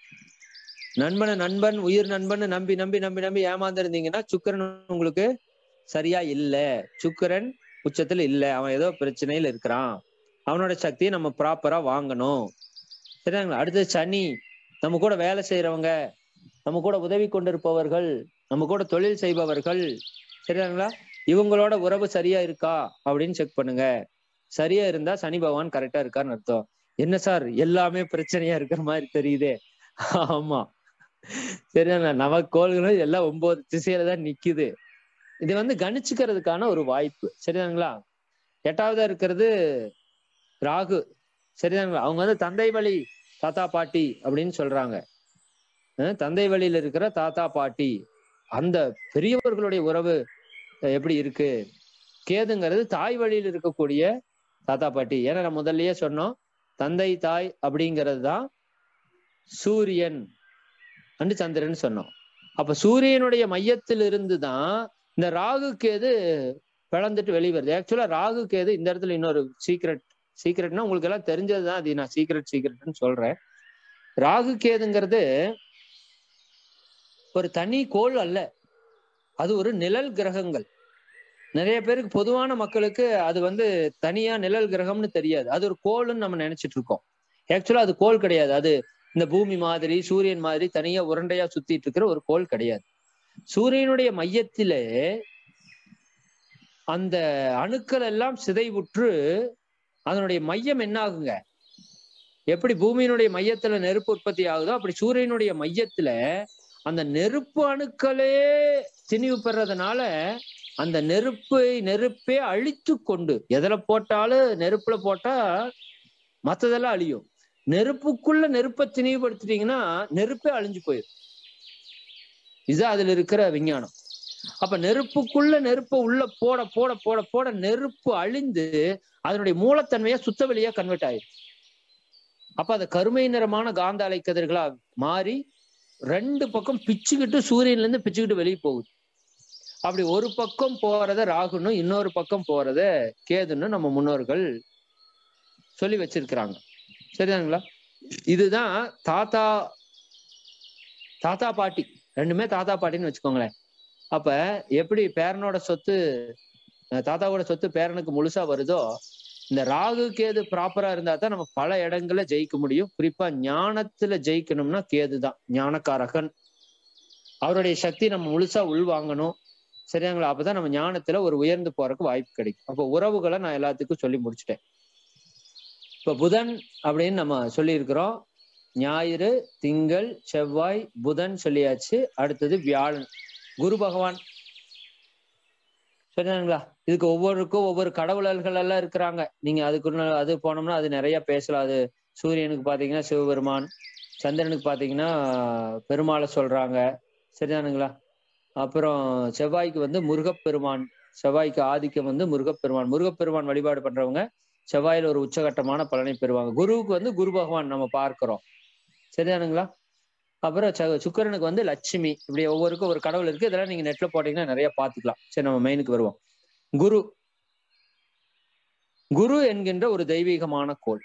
நண்பனை நண்பன் உயிர் நண்பன் நம்பி நம்பி நம்பி நம்பி ஏமாந்துருந்தீங்கன்னா சுக்கரன் உங்களுக்கு சரியா இல்ல சுக்கரன் உச்சத்துல இல்ல அவன் ஏதோ பிரச்சனையில இருக்கிறான் அவனோட சக்தியை நம்ம ப்ராப்பரா வாங்கணும் சரிங்களா அடுத்தது சனி நம்ம கூட வேலை செய்யறவங்க நம்ம கூட உதவி கொண்டிருப்பவர்கள் நம்ம கூட தொழில் செய்பவர்கள் சரிங்களா இவங்களோட உறவு சரியா இருக்கா அப்படின்னு செக் பண்ணுங்க சரியா இருந்தா சனி பகவான் கரெக்டா இருக்கான்னு அர்த்தம் என்ன சார் எல்லாமே பிரச்சனையா இருக்கிற மாதிரி தெரியுதே ஆமா சரிதான நவக்கோள்களும் எல்லாம் ஒன்பது திசையில தான் நிக்குது இது வந்து கணிச்சுக்கிறதுக்கான ஒரு வாய்ப்பு சரிதானுங்களா எட்டாவதா இருக்கிறது ராகு சரிதானுங்களா அவங்க வந்து தந்தை வழி தாத்தா பாட்டி அப்படின்னு சொல்றாங்க தந்தை வழியில இருக்கிற தாத்தா பாட்டி அந்த பெரியவர்களுடைய உறவு எப்படி இருக்கு கேதுங்கிறது தாய் வழியில் இருக்கக்கூடிய தாத்தா பாட்டி ஏன்னா நம்ம முதல்லயே சொன்னோம் தந்தை தாய் அப்படிங்கிறது தான் சூரியன் அண்டு சந்திரன் சொன்னோம் அப்ப சூரியனுடைய மையத்தில் இருந்து தான் இந்த ராகு கேது பிளந்துட்டு வெளியே வருது ஆக்சுவலா ராகு கேது இந்த இடத்துல இன்னொரு சீக்ரெட் சீக்ரெட்னா உங்களுக்கு எல்லாம் தெரிஞ்சதுதான் அது நான் சீக்ரெட் சீக்ரெட்னு சொல்றேன் ராகு கேதுங்கிறது ஒரு தனி கோள் அல்ல அது ஒரு நிழல் கிரகங்கள் நிறைய பேருக்கு பொதுவான மக்களுக்கு அது வந்து தனியா நிழல் கிரகம்னு தெரியாது அது ஒரு கோள்னு நம்ம நினைச்சிட்டு இருக்கோம் ஆக்சுவலா அது கோள் கிடையாது அது இந்த பூமி மாதிரி சூரியன் மாதிரி தனியா உருண்டையா சுத்திட்டு இருக்கிற ஒரு கோள் கிடையாது சூரியனுடைய மையத்திலே அந்த அணுக்கள் எல்லாம் சிதைவுற்று அதனுடைய மையம் என்ன ஆகுங்க எப்படி பூமியினுடைய மையத்துல நெருப்பு உற்பத்தி ஆகுதோ அப்படி சூரியனுடைய மையத்துல அந்த நெருப்பு அணுக்களே திணிவு பெறதுனால அந்த நெருப்பை நெருப்பே அழித்து கொண்டு எதுல போட்டாலும் நெருப்புல போட்டா மத்ததெல்லாம் அழியும் நெருப்புக்குள்ள நெருப்பை திணிவுபடுத்திட்டீங்கன்னா நெருப்பே அழிஞ்சு போயிடும் இதுதான் அதுல இருக்கிற விஞ்ஞானம் அப்ப நெருப்புக்குள்ள நெருப்பை உள்ள போட போட போட போட நெருப்பு அழிந்து அதனுடைய மூலத்தன்மையா சுத்த வெளியா கன்வெர்ட் ஆயிடும் அப்ப அது கருமை நிறமான காந்த அலை கதிர்களா மாறி ரெண்டு பக்கம் பிச்சுக்கிட்டு சூரியன்ல இருந்து பிச்சுக்கிட்டு வெளியே போகுது அப்படி ஒரு பக்கம் போறத ராகுன்னு இன்னொரு பக்கம் போறத கேதுன்னு நம்ம முன்னோர்கள் சொல்லி வச்சிருக்கிறாங்க சரிதானுங்களா இதுதான் தாத்தா தாத்தா பாட்டி ரெண்டுமே தாத்தா பாட்டின்னு வச்சுக்கோங்களேன் அப்ப எப்படி பேரனோட சொத்து தாத்தாவோட சொத்து பேரனுக்கு முழுசா வருதோ இந்த ராகு கேது ப்ராப்பரா இருந்தா தான் நம்ம பல இடங்கள்ல ஜெயிக்க முடியும் குறிப்பா ஞானத்துல ஜெயிக்கணும்னா கேது தான் ஞானக்காரகன் அவருடைய சக்தி நம்ம முழுசா உள்வாங்கணும் சரியாங்களா அப்பதான் நம்ம ஞானத்துல ஒரு உயர்ந்து போறதுக்கு வாய்ப்பு கிடைக்கும் அப்போ உறவுகளை நான் எல்லாத்துக்கும் சொல்லி முடிச்சுட்டேன் இப்ப புதன் அப்படின்னு நம்ம சொல்லியிருக்கிறோம் ஞாயிறு திங்கள் செவ்வாய் புதன் சொல்லியாச்சு அடுத்தது வியாழன் குரு பகவான் சரிதானுங்களா இதுக்கு ஒவ்வொருக்கும் ஒவ்வொரு கடவுளர்கள் எல்லாம் இருக்கிறாங்க நீங்க அதுக்குள்ள அது போனோம்னா அது நிறைய பேசலாம் அது சூரியனுக்கு பாத்தீங்கன்னா சிவபெருமான் சந்திரனுக்கு பாத்தீங்கன்னா பெருமாளை சொல்றாங்க சரிதானுங்களா அப்புறம் செவ்வாய்க்கு வந்து முருகப்பெருமான் செவ்வாய்க்கு ஆதிக்கம் வந்து முருகப்பெருமான் முருகப்பெருமான் வழிபாடு பண்றவங்க செவ்வாயில ஒரு உச்சகட்டமான பலனை பெறுவாங்க குருவுக்கு வந்து குரு பகவான் நம்ம பார்க்கிறோம் சரிதானுங்களா அப்புறம் ச- சுக்கிரனுக்கு வந்து லட்சுமி இப்படி ஒவ்வொருக்கும் ஒரு கடவுள் இருக்கு இதெல்லாம் நீங்க நெட்ல போட்டீங்கன்னா நிறைய பாத்துக்கலாம் சரி நம்ம மெயினுக்கு வருவோம் குரு குரு என்கின்ற ஒரு தெய்வீகமான கோள்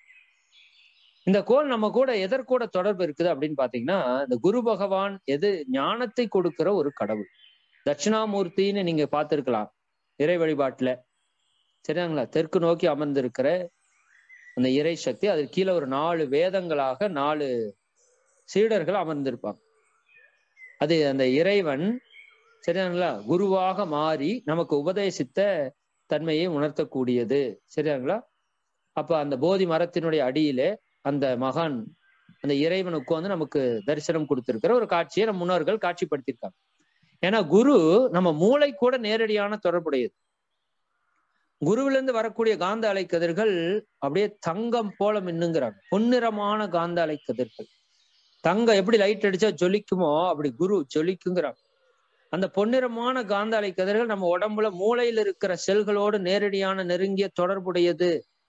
இந்த கோள் நம்ம கூட எதற்கூட தொடர்பு இருக்குது அப்படின்னு பாத்தீங்கன்னா இந்த குரு பகவான் எது ஞானத்தை கொடுக்கிற ஒரு கடவுள் தட்சிணாமூர்த்தின்னு நீங்க பார்த்திருக்கலாம் இறை வழிபாட்டுல சரியாங்களா தெற்கு நோக்கி அமர்ந்திருக்கிற அந்த இறை சக்தி அதற்கு கீழே ஒரு நாலு வேதங்களாக நாலு சீடர்கள் அமர்ந்திருப்பாங்க அது அந்த இறைவன் சரியாங்களா குருவாக மாறி நமக்கு உபதேசித்த தன்மையை உணர்த்தக்கூடியது சரியாங்களா அப்ப அந்த போதி மரத்தினுடைய அடியிலே அந்த மகான் அந்த இறைவன் உட்கார்ந்து நமக்கு தரிசனம் கொடுத்திருக்கிற ஒரு காட்சியை நம்ம முன்னோர்கள் காட்சிப்படுத்தியிருக்காங்க ஏன்னா குரு நம்ம மூளை கூட நேரடியான தொடர்புடையது குருவிலிருந்து வரக்கூடிய காந்த அலை கதிர்கள் அப்படியே தங்கம் போல மின்னுங்கிறாங்க பொன்னிறமான காந்த அலை கதிர்கள் தங்கம் எப்படி லைட் அடிச்சா ஜொலிக்குமோ அப்படி குரு ஜொலிக்குங்கிறாங்க அந்த பொன்னிறமான காந்த அலை கதிர்கள் நம்ம உடம்புல மூளையில் இருக்கிற செல்களோடு நேரடியான நெருங்கிய தொடர்புடையது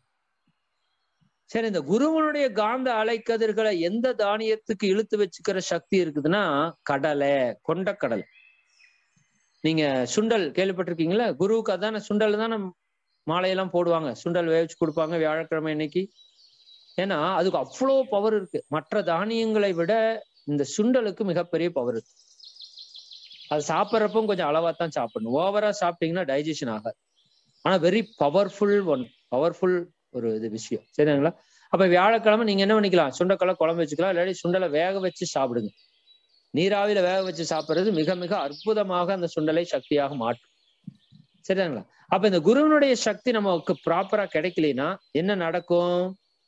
சரி இந்த குருவனுடைய காந்த அலைக்கதிர்களை எந்த தானியத்துக்கு இழுத்து வச்சுக்கிற சக்தி இருக்குதுன்னா கடலை கொண்டக்கடலை நீங்க சுண்டல் கேள்விப்பட்டிருக்கீங்களா குருவுக்கு அதான சுண்டல் தானே மாலையெல்லாம் போடுவாங்க சுண்டல் வேவிச்சு கொடுப்பாங்க வியாழக்கிழமை இன்னைக்கு ஏன்னா அதுக்கு அவ்வளோ பவர் இருக்கு மற்ற தானியங்களை விட இந்த சுண்டலுக்கு மிகப்பெரிய பவர் இருக்கு அது சாப்பிட்றப்பவும் கொஞ்சம் அளவா தான் சாப்பிடணும் ஓவரா சாப்பிட்டீங்கன்னா டைஜஷன் ஆகாது ஆனா வெரி பவர்ஃபுல் ஒன் பவர்ஃபுல் ஒரு இது விஷயம் சரிங்களா அப்ப வியாழக்கிழமை நீங்க என்ன பண்ணிக்கலாம் சுண்டக்கடலை குழம்பு வச்சுக்கலாம் இல்லாட்டி சுண்டலை வேக வச்சு சாப்பிடுங்க நீராவியில வேக வச்சு சாப்பிடுறது மிக மிக அற்புதமாக அந்த சுண்டலை சக்தியாக மாற்றும் சரிங்களா அப்ப இந்த குருவனுடைய சக்தி நமக்கு ப்ராப்பரா கிடைக்கலைன்னா என்ன நடக்கும்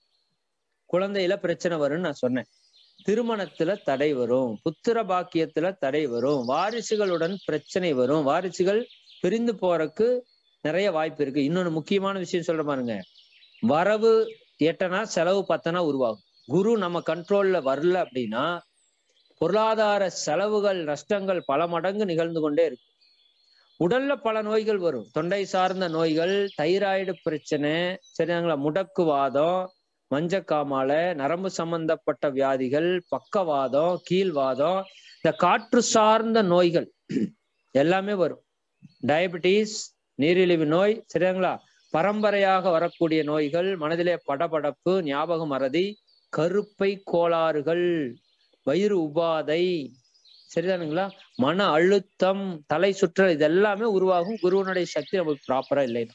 குழந்தையில பிரச்சனை வரும்னு நான் சொன்னேன் திருமணத்துல தடை வரும் புத்திர பாக்கியத்துல தடை வரும் வாரிசுகளுடன் பிரச்சனை வரும் வாரிசுகள் பிரிந்து போறதுக்கு நிறைய வாய்ப்பு இருக்கு இன்னொன்னு முக்கியமான விஷயம் சொல்ற பாருங்க வரவு எட்டனா செலவு பத்தனா உருவாகும் குரு நம்ம கண்ட்ரோல்ல வரல அப்படின்னா பொருளாதார செலவுகள் நஷ்டங்கள் பல மடங்கு நிகழ்ந்து கொண்டே இருக்கு உடல்ல பல நோய்கள் வரும் தொண்டை சார்ந்த நோய்கள் தைராய்டு பிரச்சனை சரிங்களா முடக்குவாதம் மஞ்சக்காமால நரம்பு சம்பந்தப்பட்ட வியாதிகள் பக்கவாதம் கீழ்வாதம் இந்த காற்று சார்ந்த நோய்கள் எல்லாமே வரும் டயபிட்டிஸ் நீரிழிவு நோய் சரிங்களா பரம்பரையாக வரக்கூடிய நோய்கள் மனதிலே படபடப்பு ஞாபக மறதி கருப்பை கோளாறுகள் வயிறு உபாதை சரிதானுங்களா மன அழுத்தம் தலை சுற்றல் இது எல்லாமே உருவாகும் குருவனுடைய சக்தி நமக்கு ப்ராப்பரா இல்லைன்னா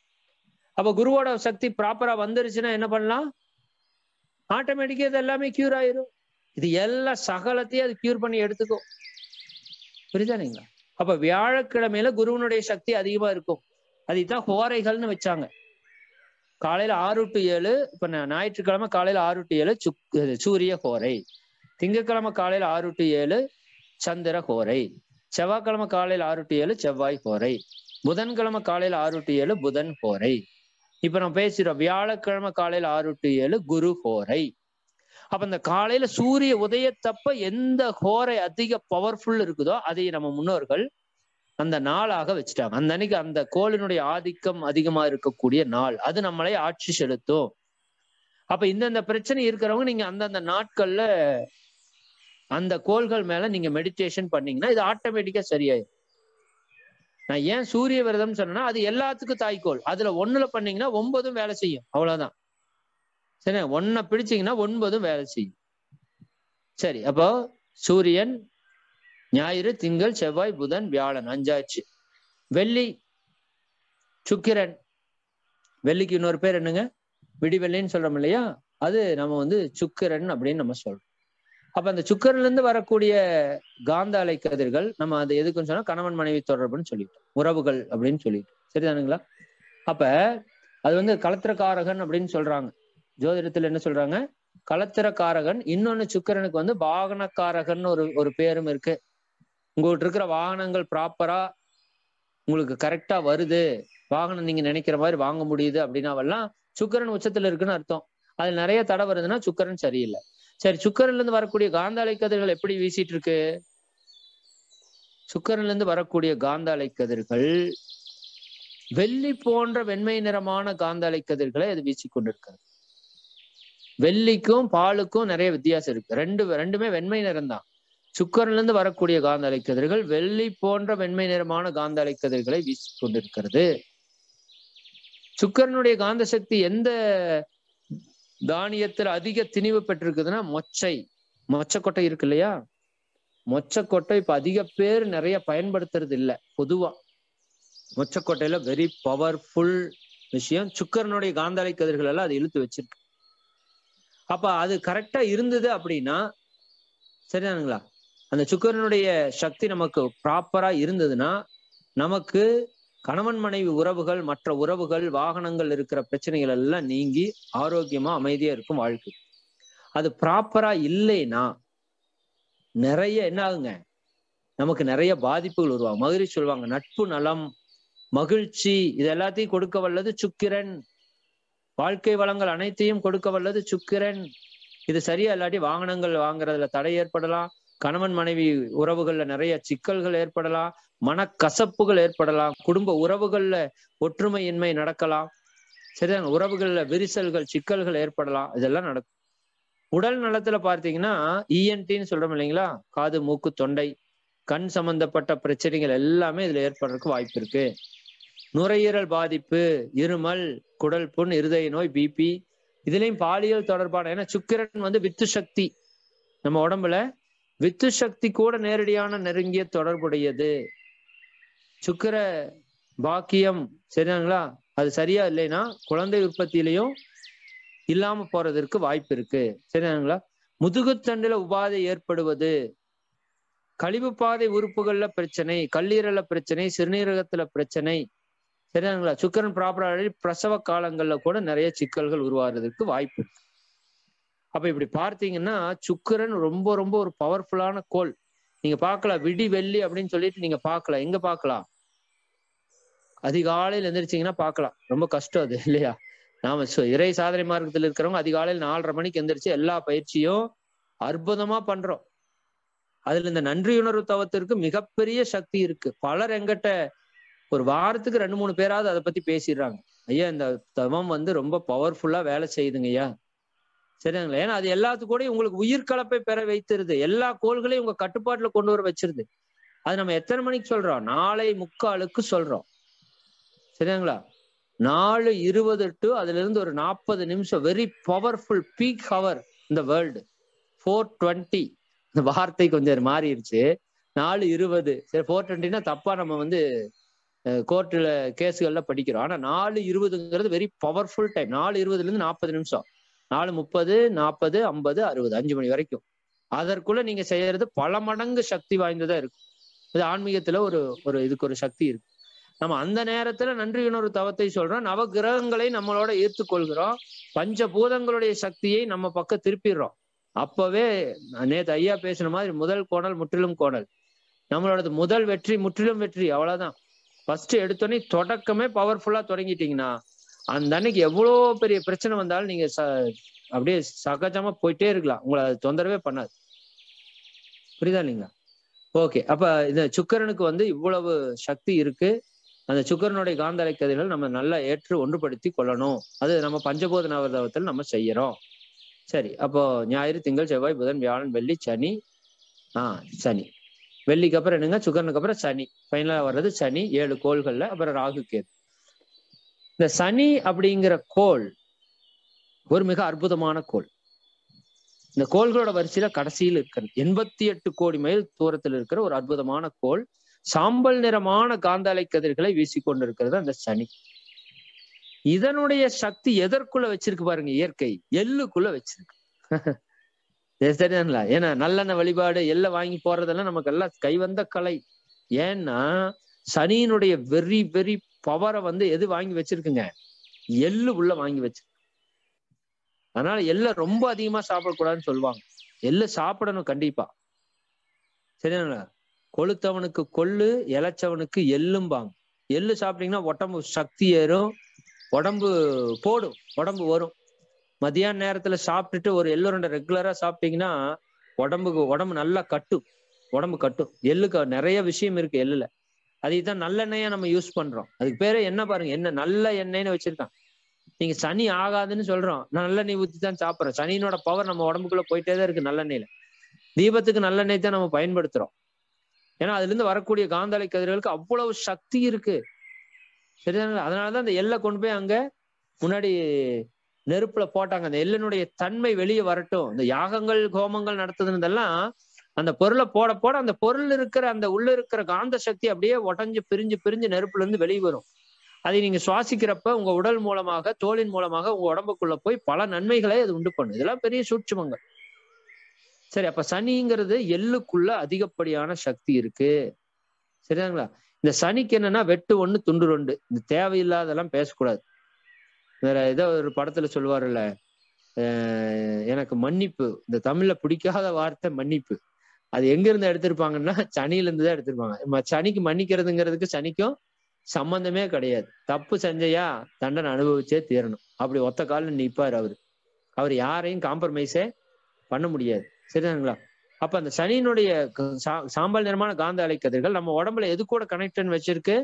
அப்ப குருவோட சக்தி ப்ராப்பரா வந்துருச்சுன்னா என்ன பண்ணலாம் ஆட்டோமேட்டிக்கா இது எல்லாமே கியூர் ஆயிரும் இது எல்லா சகலத்தையும் அது கியூர் பண்ணி எடுத்துக்கும் புரியுதானுங்களா அப்ப வியாழக்கிழமையில குருவனுடைய சக்தி அதிகமா இருக்கும் அதுதான் ஹோரைகள்னு வச்சாங்க காலையில ஆறு டு ஏழு இப்ப ஞா- ஞாயிற்றுக்கிழமை காலையில ஆறு டு ஏழு சுக் இது சூரிய ஹோரை திங்கட்கிழமை காலையில ஆறு டு ஏழு சந்திர ஹோரை செவ்வாய்க்கிழமை காலையில ஆறு டு ஏழு செவ்வாய் ஹோரை புதன்கிழமை காலையில ஆறு டு ஏழு புதன் ஹோரை இப்ப நம்ம பேசுறோம் வியாழக்கிழமை காலையில ஆறு டு ஏழு குரு ஹோரை அப்ப இந்த காலையில சூரிய உதயத்தப்ப எந்த ஹோரை அதிக பவர்ஃபுல் இருக்குதோ அதை நம்ம முன்னோர்கள் அந்த நாளாக வச்சுட்டாங்க அந்த அன்னைக்கு அந்த கோளினுடைய ஆதிக்கம் அதிகமா இருக்கக்கூடிய நாள் அது நம்மளை ஆட்சி செலுத்தும் அப்ப இந்தந்த பிரச்சனை இருக்கிறவங்க நீங்க அந்தந்த நாட்கள்ல அந்த கோள்கள் மேல நீங்க மெடிடேஷன் பண்ணீங்கன்னா இது ஆட்டோமேட்டிக்கா சரியாயிரும் நான் ஏன் சூரிய விரதம் சொன்னேன்னா அது எல்லாத்துக்கும் தாய்க்கோள் அதுல ஒண்ணுல பண்ணீங்கன்னா ஒன்பதும் வேலை செய்யும் அவ்வளவுதான் சரி ஒன்ன பிடிச்சீங்கன்னா ஒன்பதும் வேலை செய்யும் சரி அப்போ சூரியன் ஞாயிறு திங்கள் செவ்வாய் புதன் வியாழன் அஞ்சாச்சு வெள்ளி சுக்கிரன் வெள்ளிக்கு இன்னொரு பேர் என்னங்க விடிவெள்ளின்னு சொல்றோம் இல்லையா அது நம்ம வந்து சுக்கிரன் அப்படின்னு நம்ம சொல்றோம் அப்ப அந்த சுக்கிரன்ல இருந்து வரக்கூடிய காந்த அலை கதிர்கள் நம்ம அது எதுக்குன்னு சொன்னா கணவன் மனைவி தொடர்புன்னு சொல்லிட்டோம் உறவுகள் அப்படின்னு சொல்லிட்டோம் சரிதானுங்களா அப்ப அது வந்து கலத்திரக்காரகன் அப்படின்னு சொல்றாங்க ஜோதிடத்துல என்ன சொல்றாங்க கலத்திரக்காரகன் இன்னொன்னு சுக்கிரனுக்கு வந்து வாகனக்காரகன் ஒரு ஒரு பேரும் இருக்கு உங்கள்கிட்ட இருக்கிற வாகனங்கள் ப்ராப்பரா உங்களுக்கு கரெக்டா வருது வாகனம் நீங்க நினைக்கிற மாதிரி வாங்க முடியுது அப்படின்னாவெல்லாம் சுக்கரன் உச்சத்துல இருக்குன்னு அர்த்தம் அது நிறைய தடை வருதுன்னா சுக்கரன் சரியில்லை சரி சுக்கரன்ல இருந்து வரக்கூடிய காந்தாலை கதிர்கள் எப்படி வீசிட்டு இருக்கு சுக்கரன்ல இருந்து வரக்கூடிய காந்தாலை கதிர்கள் வெள்ளி போன்ற வெண்மை நிறமான காந்தாலை கதிர்களை அது வீசி கொண்டிருக்கிறது வெள்ளிக்கும் பாலுக்கும் நிறைய வித்தியாசம் இருக்கு ரெண்டு ரெண்டுமே வெண்மை நிறம் தான் சுக்கரன்ல இருந்து வரக்கூடிய காந்தாலை கதிர்கள் வெள்ளி போன்ற வெண்மை நிறமான காந்தாலை கதிர்களை வீசி கொண்டிருக்கிறது சுக்கரனுடைய காந்த சக்தி எந்த தானியத்துல அதிக திணிவு பெற்றிருக்குதுன்னா மொச்சை மொச்சக்கொட்டை இருக்கு இல்லையா மொச்சக்கொட்டை இப்ப அதிக பேர் நிறைய பயன்படுத்துறது இல்ல பொதுவா மொச்சக்கொட்டையில வெரி பவர்ஃபுல் விஷயம் சுக்கரனுடைய காந்தாலை கதிர்கள் எல்லாம் அது இழுத்து வச்சிருக்கு அப்ப அது கரெக்டா இருந்தது அப்படின்னா சரிதானுங்களா அந்த சுக்கரனுடைய சக்தி நமக்கு ப்ராப்பரா இருந்ததுன்னா நமக்கு கணவன் மனைவி உறவுகள் மற்ற உறவுகள் வாகனங்கள் இருக்கிற பிரச்சனைகள் எல்லாம் நீங்கி ஆரோக்கியமா அமைதியா இருக்கும் வாழ்க்கை அது ப்ராப்பரா இல்லைன்னா நிறைய என்ன ஆகுங்க நமக்கு நிறைய பாதிப்புகள் உருவாகும் மகிழ்ச்சி சொல்லுவாங்க நட்பு நலம் மகிழ்ச்சி இது எல்லாத்தையும் கொடுக்க வல்லது சுக்கிரன் வாழ்க்கை வளங்கள் அனைத்தையும் கொடுக்க வல்லது சுக்கிரன் இது சரியா இல்லாட்டி வாகனங்கள் வாங்குறதுல தடை ஏற்படலாம் கணவன் மனைவி உறவுகள்ல நிறைய சிக்கல்கள் ஏற்படலாம் மனக்கசப்புகள் ஏற்படலாம் குடும்ப உறவுகள்ல ஒற்றுமையின்மை நடக்கலாம் சரிதாங்க உறவுகள்ல விரிசல்கள் சிக்கல்கள் ஏற்படலாம் இதெல்லாம் நடக்கும் உடல் நலத்துல பார்த்தீங்கன்னா இஎன்டின்னு சொல்றோம் இல்லைங்களா காது மூக்கு தொண்டை கண் சம்பந்தப்பட்ட பிரச்சனைகள் எல்லாமே இதுல ஏற்படுறதுக்கு வாய்ப்பு இருக்கு நுரையீரல் பாதிப்பு இருமல் குடல் புண் இருதய நோய் பிபி இதுலயும் பாலியல் தொடர்பான ஏன்னா சுக்கிரன் வந்து வித்து சக்தி நம்ம உடம்புல வித்து சக்தி கூட நேரடியான நெருங்கிய தொடர்புடையது சுக்கிர பாக்கியம் சரிதாங்களா அது சரியா இல்லைன்னா குழந்தை உற்பத்தியிலையும் இல்லாம போறதற்கு வாய்ப்பு இருக்கு சரிதாங்களா முதுகுத்தண்டுல உபாதை ஏற்படுவது கழிவு பாதை உறுப்புகள்ல பிரச்சனை கல்லீரல பிரச்சனை சிறுநீரகத்துல பிரச்சனை சரிதாங்களா சுக்கரன் ப்ராப்பரா பிரசவ காலங்கள்ல கூட நிறைய சிக்கல்கள் உருவாகிறதுக்கு வாய்ப்பு இருக்கு அப்ப இப்படி பார்த்தீங்கன்னா சுக்கரன் ரொம்ப ரொம்ப ஒரு பவர்ஃபுல்லான கோல் நீங்க பார்க்கலாம் விடி வெள்ளி அப்படின்னு சொல்லிட்டு நீங்க பார்க்கலாம் எங்க பார்க்கலாம் அதிகாலையில் எந்திரிச்சிங்கன்னா பார்க்கலாம் ரொம்ப கஷ்டம் அது இல்லையா நாம இறை சாதனை மார்க்கத்தில் இருக்கிறவங்க அதிகாலையில் நாலரை மணிக்கு எந்திரிச்சு எல்லா பயிற்சியும் அற்புதமா பண்றோம் அதுல இந்த நன்றியுணர்வு தவத்திற்கு மிகப்பெரிய சக்தி இருக்கு பலர் எங்கிட்ட ஒரு வாரத்துக்கு ரெண்டு மூணு பேராவது அதை பத்தி பேசிடுறாங்க ஐயா இந்த தவம் வந்து ரொம்ப பவர்ஃபுல்லா வேலை செய்யுதுங்க ஐயா சரிங்களா ஏன்னா அது எல்லாத்துக்கூடயும் உங்களுக்கு உயிர் கலப்பை பெற வைத்திருது எல்லா கோள்களையும் உங்க கட்டுப்பாட்டுல கொண்டு வர வச்சிருது அது நம்ம எத்தனை மணிக்கு சொல்றோம் நாளை முக்காலுக்கு சொல்றோம் சரிங்களா நாலு இருபது டு அதுல இருந்து ஒரு நாற்பது நிமிஷம் வெரி பவர்ஃபுல் பீக் ஹவர் இந்த வேர்ல்டு ஃபோர் டுவெண்ட்டி இந்த வார்த்தை கொஞ்சம் மாறிடுச்சு நாலு இருபது சரி ஃபோர் டுவெண்ட்டினா தப்பா நம்ம வந்து கோர்ட்டில் கேஸுகள்ல படிக்கிறோம் ஆனா நாலு இருபதுங்கிறது வெரி பவர்ஃபுல் டைம் நாலு இருபதுல இருந்து நாற்பது நிமிஷம் நாலு முப்பது நாற்பது ஐம்பது அறுபது அஞ்சு மணி வரைக்கும் அதற்குள்ள நீங்க செய்யறது பல மடங்கு சக்தி வாய்ந்ததா இருக்கும் இது ஆன்மீகத்துல ஒரு ஒரு இதுக்கு ஒரு சக்தி இருக்கு நம்ம அந்த நேரத்துல நன்றி உணர்வு தவத்தை சொல்றோம் நவ கிரகங்களை நம்மளோட ஈர்த்து கொள்கிறோம் பஞ்ச பூதங்களுடைய சக்தியை நம்ம பக்கம் திருப்பிடுறோம் அப்பவே நேத்து ஐயா பேசுன மாதிரி முதல் கோணல் முற்றிலும் கோணல் நம்மளோடது முதல் வெற்றி முற்றிலும் வெற்றி அவ்வளவுதான் ஃபர்ஸ்ட் எடுத்தோடனே தொடக்கமே பவர்ஃபுல்லா தொடங்கிட்டீங்கன்னா அந்த அன்னைக்கு எவ்வளோ பெரிய பிரச்சனை வந்தாலும் நீங்க ச அப்படியே சகஜமா போயிட்டே இருக்கலாம் உங்களை அது தொந்தரவே பண்ணாது புரியுதா இல்லைங்களா ஓகே அப்ப இந்த சுக்கரனுக்கு வந்து இவ்வளவு சக்தி இருக்கு அந்த சுக்கரனுடைய காந்தலை கதைகள் நம்ம நல்லா ஏற்று ஒன்றுபடுத்தி கொள்ளணும் அது நம்ம பஞ்சபோத நவதவத்தில் நம்ம செய்யறோம் சரி அப்போ ஞாயிறு திங்கள் செவ்வாய் புதன் வியாழன் வெள்ளி சனி ஆஹ் சனி வெள்ளிக்கு அப்புறம் என்னங்க சுக்கரனுக்கு அப்புறம் சனி ஃபைனலா வர்றது சனி ஏழு கோள்கள்ல அப்புறம் ராகு கேது இந்த சனி அப்படிங்கிற கோள் ஒரு மிக அற்புதமான கோள் இந்த கோள்களோட வரிசையில கடைசியில் இருக்கிறது எண்பத்தி எட்டு கோடி மைல் தூரத்தில் இருக்கிற ஒரு அற்புதமான கோள் சாம்பல் நிறமான காந்தாலை கதிர்களை வீசிக்கொண்டிருக்கிறது அந்த சனி இதனுடைய சக்தி எதற்குள்ள வச்சிருக்கு பாருங்க இயற்கை எள்ளுக்குள்ள வச்சிருக்கு சரிதான்ல ஏன்னா நல்லெண்ணெய் வழிபாடு எல்லை வாங்கி போறதெல்லாம் நமக்கு எல்லாம் கைவந்த கலை ஏன்னா சனியினுடைய வெரி வெரி பவரை வந்து எது வாங்கி வச்சிருக்குங்க எள்ளு உள்ள வாங்கி வச்சிருக்கு அதனால எள்ள ரொம்ப அதிகமா சாப்பிடக்கூடாதுன்னு சொல்லுவாங்க எள்ளு சாப்பிடணும் கண்டிப்பா சரிங்களா கொளுத்தவனுக்கு கொள்ளு இழைச்சவனுக்கு எள்ளும்பாங்க எள்ளு சாப்பிட்டீங்கன்னா உடம்பு சக்தி ஏறும் உடம்பு போடும் உடம்பு வரும் மதியான நேரத்துல சாப்பிட்டுட்டு ஒரு எள்ளு ரெண்டு ரெகுலரா சாப்பிட்டீங்கன்னா உடம்புக்கு உடம்பு நல்லா கட்டும் உடம்பு கட்டும் எள்ளுக்கு நிறைய விஷயம் இருக்கு எள்ளுல அதுதான் நல்லெண்ணெயா நம்ம யூஸ் பண்றோம் அதுக்கு பேரு என்ன பாருங்க என்ன நல்ல எண்ணெய்னு வச்சிருக்கான் நீங்க சனி ஆகாதுன்னு சொல்றோம் நான் நல்லெண்ணெய் ஊத்தி தான் சாப்பிட்றோம் சனியினோட பவர் நம்ம உடம்புக்குள்ள போயிட்டே தான் இருக்கு நல்லெண்ணெயில தீபத்துக்கு நல்லெண்ணெய் தான் நம்ம பயன்படுத்துறோம் ஏன்னா அதுல இருந்து வரக்கூடிய காந்தாலை கதிர்களுக்கு அவ்வளவு சக்தி இருக்கு சரிதாங்களா அதனாலதான் அந்த எல்லை கொண்டு போய் அங்க முன்னாடி நெருப்புல போட்டாங்க அந்த எள்ளனுடைய தன்மை வெளியே வரட்டும் இந்த யாகங்கள் ஹோமங்கள் நடத்துதுன்னதெல்லாம் அந்த பொருளை போட போட அந்த பொருள் இருக்கிற அந்த உள்ள இருக்கிற காந்த சக்தி அப்படியே உடஞ்சு பிரிஞ்சு பிரிஞ்சு நெருப்புல இருந்து வெளியே வரும் அதை நீங்க சுவாசிக்கிறப்ப உங்க உடல் மூலமாக தோலின் மூலமாக உங்க உடம்புக்குள்ள போய் பல நன்மைகளை அது உண்டு பண்ணும் இதெல்லாம் பெரிய சூட்சுமங்கள் சரி அப்ப சனிங்கிறது எள்ளுக்குள்ள அதிகப்படியான சக்தி இருக்கு சரிதாங்களா இந்த சனிக்கு என்னன்னா வெட்டு ஒண்ணு துண்டு ரெண்டு இந்த தேவையில்லாதெல்லாம் பேசக்கூடாது வேற ஏதோ ஒரு படத்துல சொல்லுவாருல்ல எனக்கு மன்னிப்பு இந்த தமிழ்ல பிடிக்காத வார்த்தை மன்னிப்பு அது எங்க இருந்து எடுத்திருப்பாங்கன்னா சனியில இருந்து தான் எடுத்திருப்பாங்க சனிக்கு மன்னிக்கிறதுங்கிறதுக்கு சனிக்கும் சம்பந்தமே கிடையாது தப்பு செஞ்சையா தண்டனை அனுபவிச்சே தீரணும் அப்படி ஒத்த காலில் நிற்பார் அவரு அவர் யாரையும் காம்ப்ரமைஸே பண்ண முடியாது சரிதாங்களா அப்ப அந்த சனியினுடைய சாம்பல் நிறமான காந்த அலைக்கதிர்கள் நம்ம உடம்புல எது கூட கனெக்டன் வச்சிருக்கு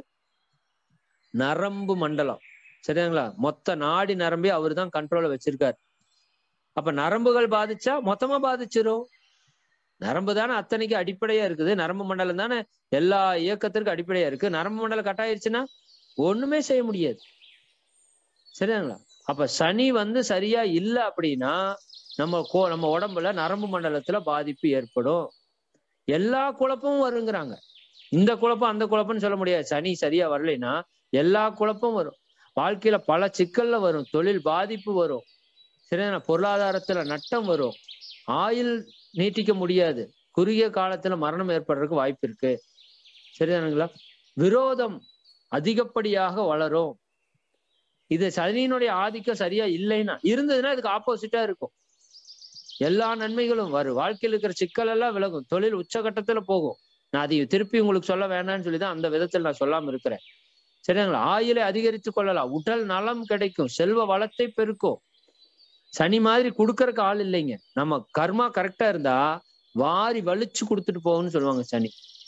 நரம்பு மண்டலம் சரிங்களா மொத்த நாடி நரம்பி அவர் தான் கண்ட்ரோல வச்சிருக்காரு அப்ப நரம்புகள் பாதிச்சா மொத்தமா பாதிச்சிரும் நரம்பு தானே அத்தனைக்கு அடிப்படையா இருக்குது நரம்பு மண்டலம் தானே எல்லா இயக்கத்திற்கும் அடிப்படையா இருக்கு நரம்பு மண்டலம் கட்டாயிருச்சுன்னா ஒண்ணுமே செய்ய முடியாது சரிங்களா அப்ப சனி வந்து சரியா இல்லை அப்படின்னா நம்ம கோ நம்ம உடம்புல நரம்பு மண்டலத்துல பாதிப்பு ஏற்படும் எல்லா குழப்பமும் வருங்கிறாங்க இந்த குழப்பம் அந்த குழப்பம்னு சொல்ல முடியாது சனி சரியா வரலைன்னா எல்லா குழப்பமும் வரும் வாழ்க்கையில பல சிக்கல்ல வரும் தொழில் பாதிப்பு வரும் சரிதான பொருளாதாரத்துல நட்டம் வரும் ஆயுள் நீட்டிக்க முடியாது குறுகிய காலத்துல மரணம் ஏற்படுறதுக்கு வாய்ப்பு இருக்கு சரிதானுங்களா விரோதம் அதிகப்படியாக வளரும் இது சனியினுடைய ஆதிக்கம் சரியா இல்லைன்னா இருந்ததுன்னா இதுக்கு ஆப்போசிட்டா இருக்கும் எல்லா நன்மைகளும் வரும் வாழ்க்கையில் இருக்கிற சிக்கல் எல்லாம் விலகும் தொழில் உச்சகட்டத்துல போகும் நான் அதை திருப்பி உங்களுக்கு சொல்ல வேணாம்னு சொல்லிதான் அந்த விதத்தில் நான் சொல்லாம இருக்கிறேன் சரிங்களா ஆயுளை அதிகரித்து கொள்ளலாம் உடல் நலம் கிடைக்கும் செல்வ வளத்தை பெருக்கும் சனி மாதிரி கொடுக்கறக்கு ஆள் இல்லைங்க நம்ம கர்மா கரெக்டா இருந்தா வாரி வலிச்சு கொடுத்துட்டு போகும்னு சொல்லுவாங்க சனி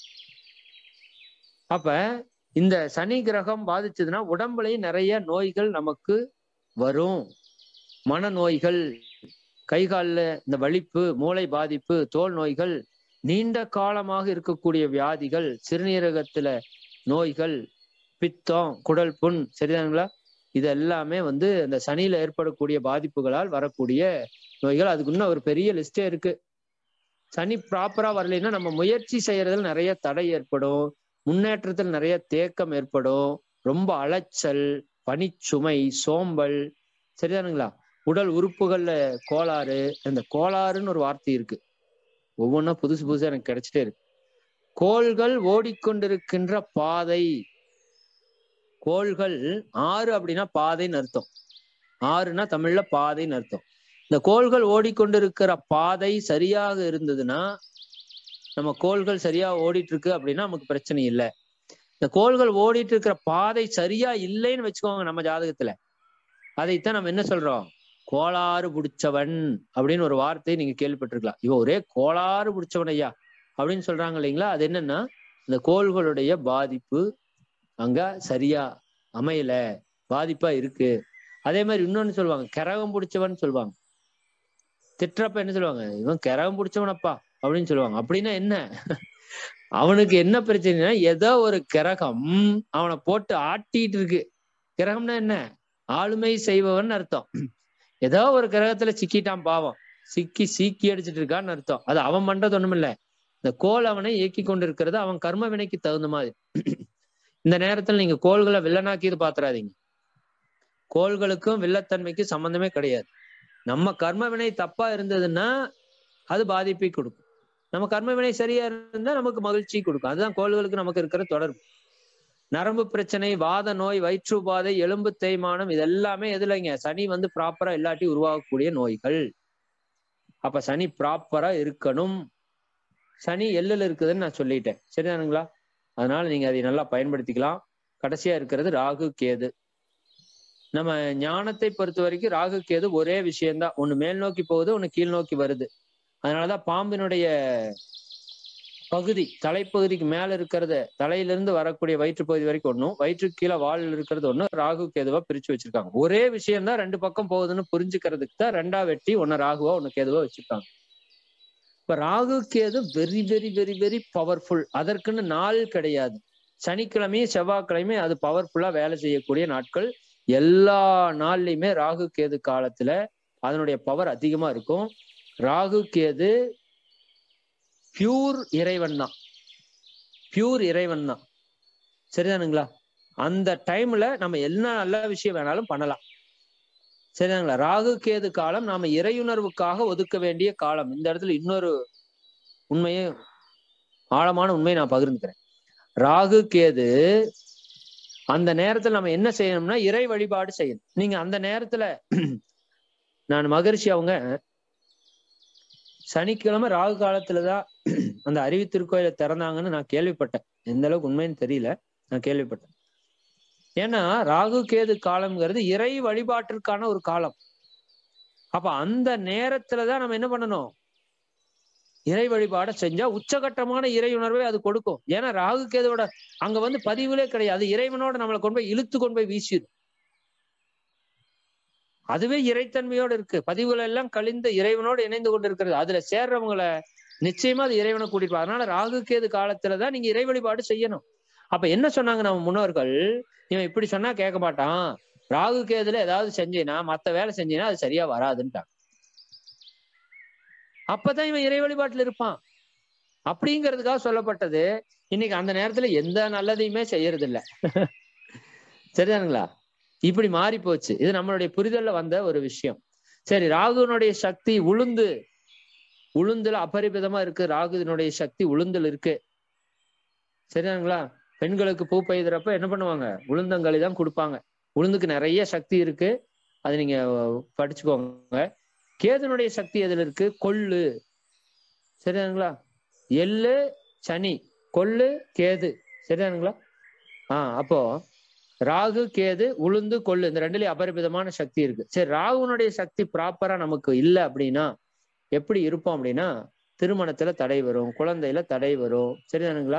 அப்ப இந்த சனி கிரகம் பாதிச்சதுன்னா உடம்புலயும் நிறைய நோய்கள் நமக்கு வரும் மனநோய்கள் கைகாலில் இந்த வலிப்பு மூளை பாதிப்பு தோல் நோய்கள் நீண்ட காலமாக இருக்கக்கூடிய வியாதிகள் சிறுநீரகத்துல நோய்கள் பித்தம் குடல் புண் சரிதானுங்களா இது எல்லாமே வந்து இந்த சனியில ஏற்படக்கூடிய பாதிப்புகளால் வரக்கூடிய நோய்கள் அதுக்கு இன்னும் ஒரு பெரிய லிஸ்டே இருக்கு சனி ப்ராப்பரா வரலைன்னா நம்ம முயற்சி செய்யறதுல நிறைய தடை ஏற்படும் முன்னேற்றத்தில் நிறைய தேக்கம் ஏற்படும் ரொம்ப அலைச்சல் பனிச்சுமை சோம்பல் சரிதானுங்களா உடல் உறுப்புகள்ல கோளாறு இந்த கோளாறுன்னு ஒரு வார்த்தை இருக்கு ஒவ்வொன்றும் புதுசு புதுசா எனக்கு கிடைச்சிட்டே இருக்கு கோள்கள் ஓடிக்கொண்டிருக்கின்ற பாதை கோள்கள் ஆறு அப்படின்னா பாதைன்னு அர்த்தம் ஆறுனா தமிழ்ல பாதைன்னு அர்த்தம் இந்த கோள்கள் ஓடிக்கொண்டிருக்கிற பாதை சரியாக இருந்ததுன்னா நம்ம கோள்கள் சரியா ஓடிட்டு இருக்கு அப்படின்னா நமக்கு பிரச்சனை இல்லை இந்த கோள்கள் ஓடிட்டு இருக்கிற பாதை சரியா இல்லைன்னு வச்சுக்கோங்க நம்ம ஜாதகத்துல அதைத்தான் நம்ம என்ன சொல்றோம் கோளாறு பிடிச்சவன் அப்படின்னு ஒரு வார்த்தையை நீங்க கேள்விப்பட்டிருக்கலாம் இவன் ஒரே கோளாறு பிடிச்சவன் ஐயா அப்படின்னு சொல்றாங்க இல்லைங்களா அது என்னன்னா இந்த கோள்களுடைய பாதிப்பு அங்க சரியா அமையல பாதிப்பா இருக்கு அதே மாதிரி இன்னொன்னு சொல்லுவாங்க கிரகம் பிடிச்சவன் சொல்லுவாங்க திட்டுறப்ப என்ன சொல்லுவாங்க இவன் கிரகம் பிடிச்சவனப்பா அப்படின்னு சொல்லுவாங்க அப்படின்னா என்ன அவனுக்கு என்ன பிரச்சனைனா ஏதோ ஒரு கிரகம் அவனை போட்டு ஆட்டிட்டு இருக்கு கிரகம்னா என்ன ஆளுமை செய்பவன் அர்த்தம் ஏதோ ஒரு கிரகத்துல சிக்கிட்டான் பாவம் சிக்கி சீக்கி அடிச்சிட்டு இருக்கான்னு அர்த்தம் அது அவன் பண்றது ஒண்ணுமில்ல இந்த கோல் அவனை இயக்கி கொண்டு இருக்கிறது அவன் கர்ம வினைக்கு தகுந்த மாதிரி இந்த நேரத்துல நீங்க கோள்களை வில்லனாக்கியது பாத்துறாதீங்க கோள்களுக்கும் வில்லத்தன்மைக்கும் சம்பந்தமே கிடையாது நம்ம கர்ம வினை தப்பா இருந்ததுன்னா அது பாதிப்பை கொடுக்கும் நம்ம கர்ம வினை சரியா இருந்தா நமக்கு மகிழ்ச்சி கொடுக்கும் அதுதான் கோள்களுக்கு நமக்கு இருக்கிற தொடர்பு நரம்பு பிரச்சனை வாத நோய் வயிற்று உபாதை எலும்பு தேய்மானம் இது எல்லாமே எதுலைங்க சனி வந்து ப்ராப்பரா இல்லாட்டி உருவாகக்கூடிய நோய்கள் அப்ப சனி ப்ராப்பரா இருக்கணும் சனி எல்லுல இருக்குதுன்னு நான் சொல்லிட்டேன் சரிதானுங்களா அதனால நீங்க அதை நல்லா பயன்படுத்திக்கலாம் கடைசியா இருக்கிறது ராகு கேது நம்ம ஞானத்தை பொறுத்த வரைக்கும் ராகு கேது ஒரே விஷயம்தான் ஒண்ணு மேல் நோக்கி போகுது ஒண்ணு கீழ் நோக்கி வருது அதனாலதான் பாம்பினுடைய பகுதி தலைப்பகுதிக்கு மேல இருக்கிறத தலையிலிருந்து வரக்கூடிய வயிற்று பகுதி வரைக்கும் ஒன்றும் வயிற்றுக்கு கீழே வால் இருக்கிறது ஒண்ணு ராகு கேதுவா பிரிச்சு வச்சிருக்காங்க ஒரே விஷயம் தான் ரெண்டு பக்கம் போகுதுன்னு புரிஞ்சுக்கிறதுக்கு தான் ரெண்டா வெட்டி ஒன்னு ராகுவா ஒன்னு கேதுவா வச்சிருக்காங்க இப்ப Rahu Ketu very very very very powerful அதற்குன்னு நாள் கிடையாது சனிக்கிழமையும் செவ்வாய்க்கிழமையும் அது பவர்ஃபுல்லா வேலை செய்யக்கூடிய நாட்கள் எல்லா நாள்லயுமே ராகு கேது காலத்துல அதனுடைய பவர் அதிகமா இருக்கும் ராகு கேது பியூர் இறைவன் தான் பியூர் இறைவன் தான் சரிதானுங்களா அந்த டைம்ல நம்ம என்ன நல்ல விஷயம் வேணாலும் பண்ணலாம் சரிதானுங்களா ராகு கேது காலம் நாம இறையுணர்வுக்காக ஒதுக்க வேண்டிய காலம் இந்த இடத்துல இன்னொரு உண்மையை ஆழமான உண்மையை நான் பகிர்ந்துக்கிறேன் ராகு கேது அந்த நேரத்துல நம்ம என்ன செய்யணும்னா இறை வழிபாடு செய்யணும் நீங்க அந்த நேரத்துல நான் மகரிஷி அவங்க சனிக்கிழமை ராகு காலத்துலதான் அந்த அறிவு திருக்கோயிலை திறந்தாங்கன்னு நான் கேள்விப்பட்டேன் எந்த அளவுக்கு உண்மைன்னு தெரியல நான் கேள்விப்பட்டேன் ஏன்னா ராகு கேது காலம்ங்கிறது இறை வழிபாட்டிற்கான ஒரு காலம் அப்ப அந்த நேரத்துலதான் நம்ம என்ன பண்ணணும் இறை வழிபாட செஞ்சா உச்சகட்டமான இறை உணர்வை அது கொடுக்கும் ஏன்னா ராகு கேதுவோட அங்க வந்து பதிவுகளே கிடையாது இறைவனோட நம்மளை கொண்டு போய் இழுத்து கொண்டு போய் வீசிடும் அதுவே இறைத்தன்மையோடு இருக்கு பதிவுகள் எல்லாம் கழிந்த இறைவனோடு இணைந்து கொண்டு இருக்கிறது அதுல சேர்றவங்களை நிச்சயமா அது இறைவனை கூட்டிட்டு அதனால ராகு கேது காலத்துலதான் நீங்க இறை வழிபாடு செய்யணும் அப்ப என்ன சொன்னாங்க நம்ம முன்னோர்கள் இவன் இப்படி சொன்னா கேட்க மாட்டான் ராகு கேதுல ஏதாவது செஞ்சீனா மத்த வேலை செஞ்சீனா அது சரியா வராதுன்ட்டாங்க அப்பதான் இவன் இறை வழிபாட்டுல இருப்பான் அப்படிங்கிறதுக்காக சொல்லப்பட்டது இன்னைக்கு அந்த நேரத்துல எந்த நல்லதையுமே செய்யறது இல்ல சரிதானுங்களா இப்படி மாறி போச்சு இது நம்மளுடைய புரிதல்ல வந்த ஒரு விஷயம் சரி ராகுனுடைய சக்தி உளுந்து உளுந்துல அபரிமிதமா இருக்கு ராகுனுடைய சக்தி உளுந்தல் இருக்கு சரிதானுங்களா பெண்களுக்கு பூ பெய்துறப்ப என்ன பண்ணுவாங்க உளுந்தங்களி தான் கொடுப்பாங்க உளுந்துக்கு நிறைய சக்தி இருக்கு அது நீங்க படிச்சுக்கோங்க கேதுனுடைய சக்தி எதுல இருக்கு கொள்ளு சரிதானுங்களா எள்ளு சனி கொள்ளு கேது சரிதானுங்களா ஆஹ் அப்போ ராகு கேது உளுந்து கொள்ளு இந்த ரெண்டுலயும் அபரிமிதமான சக்தி இருக்கு சரி ராகுனுடைய சக்தி ப்ராப்பரா நமக்கு இல்லை அப்படின்னா எப்படி இருப்போம் அப்படின்னா திருமணத்துல தடை வரும் குழந்தையில தடை வரும் சரிதானுங்களா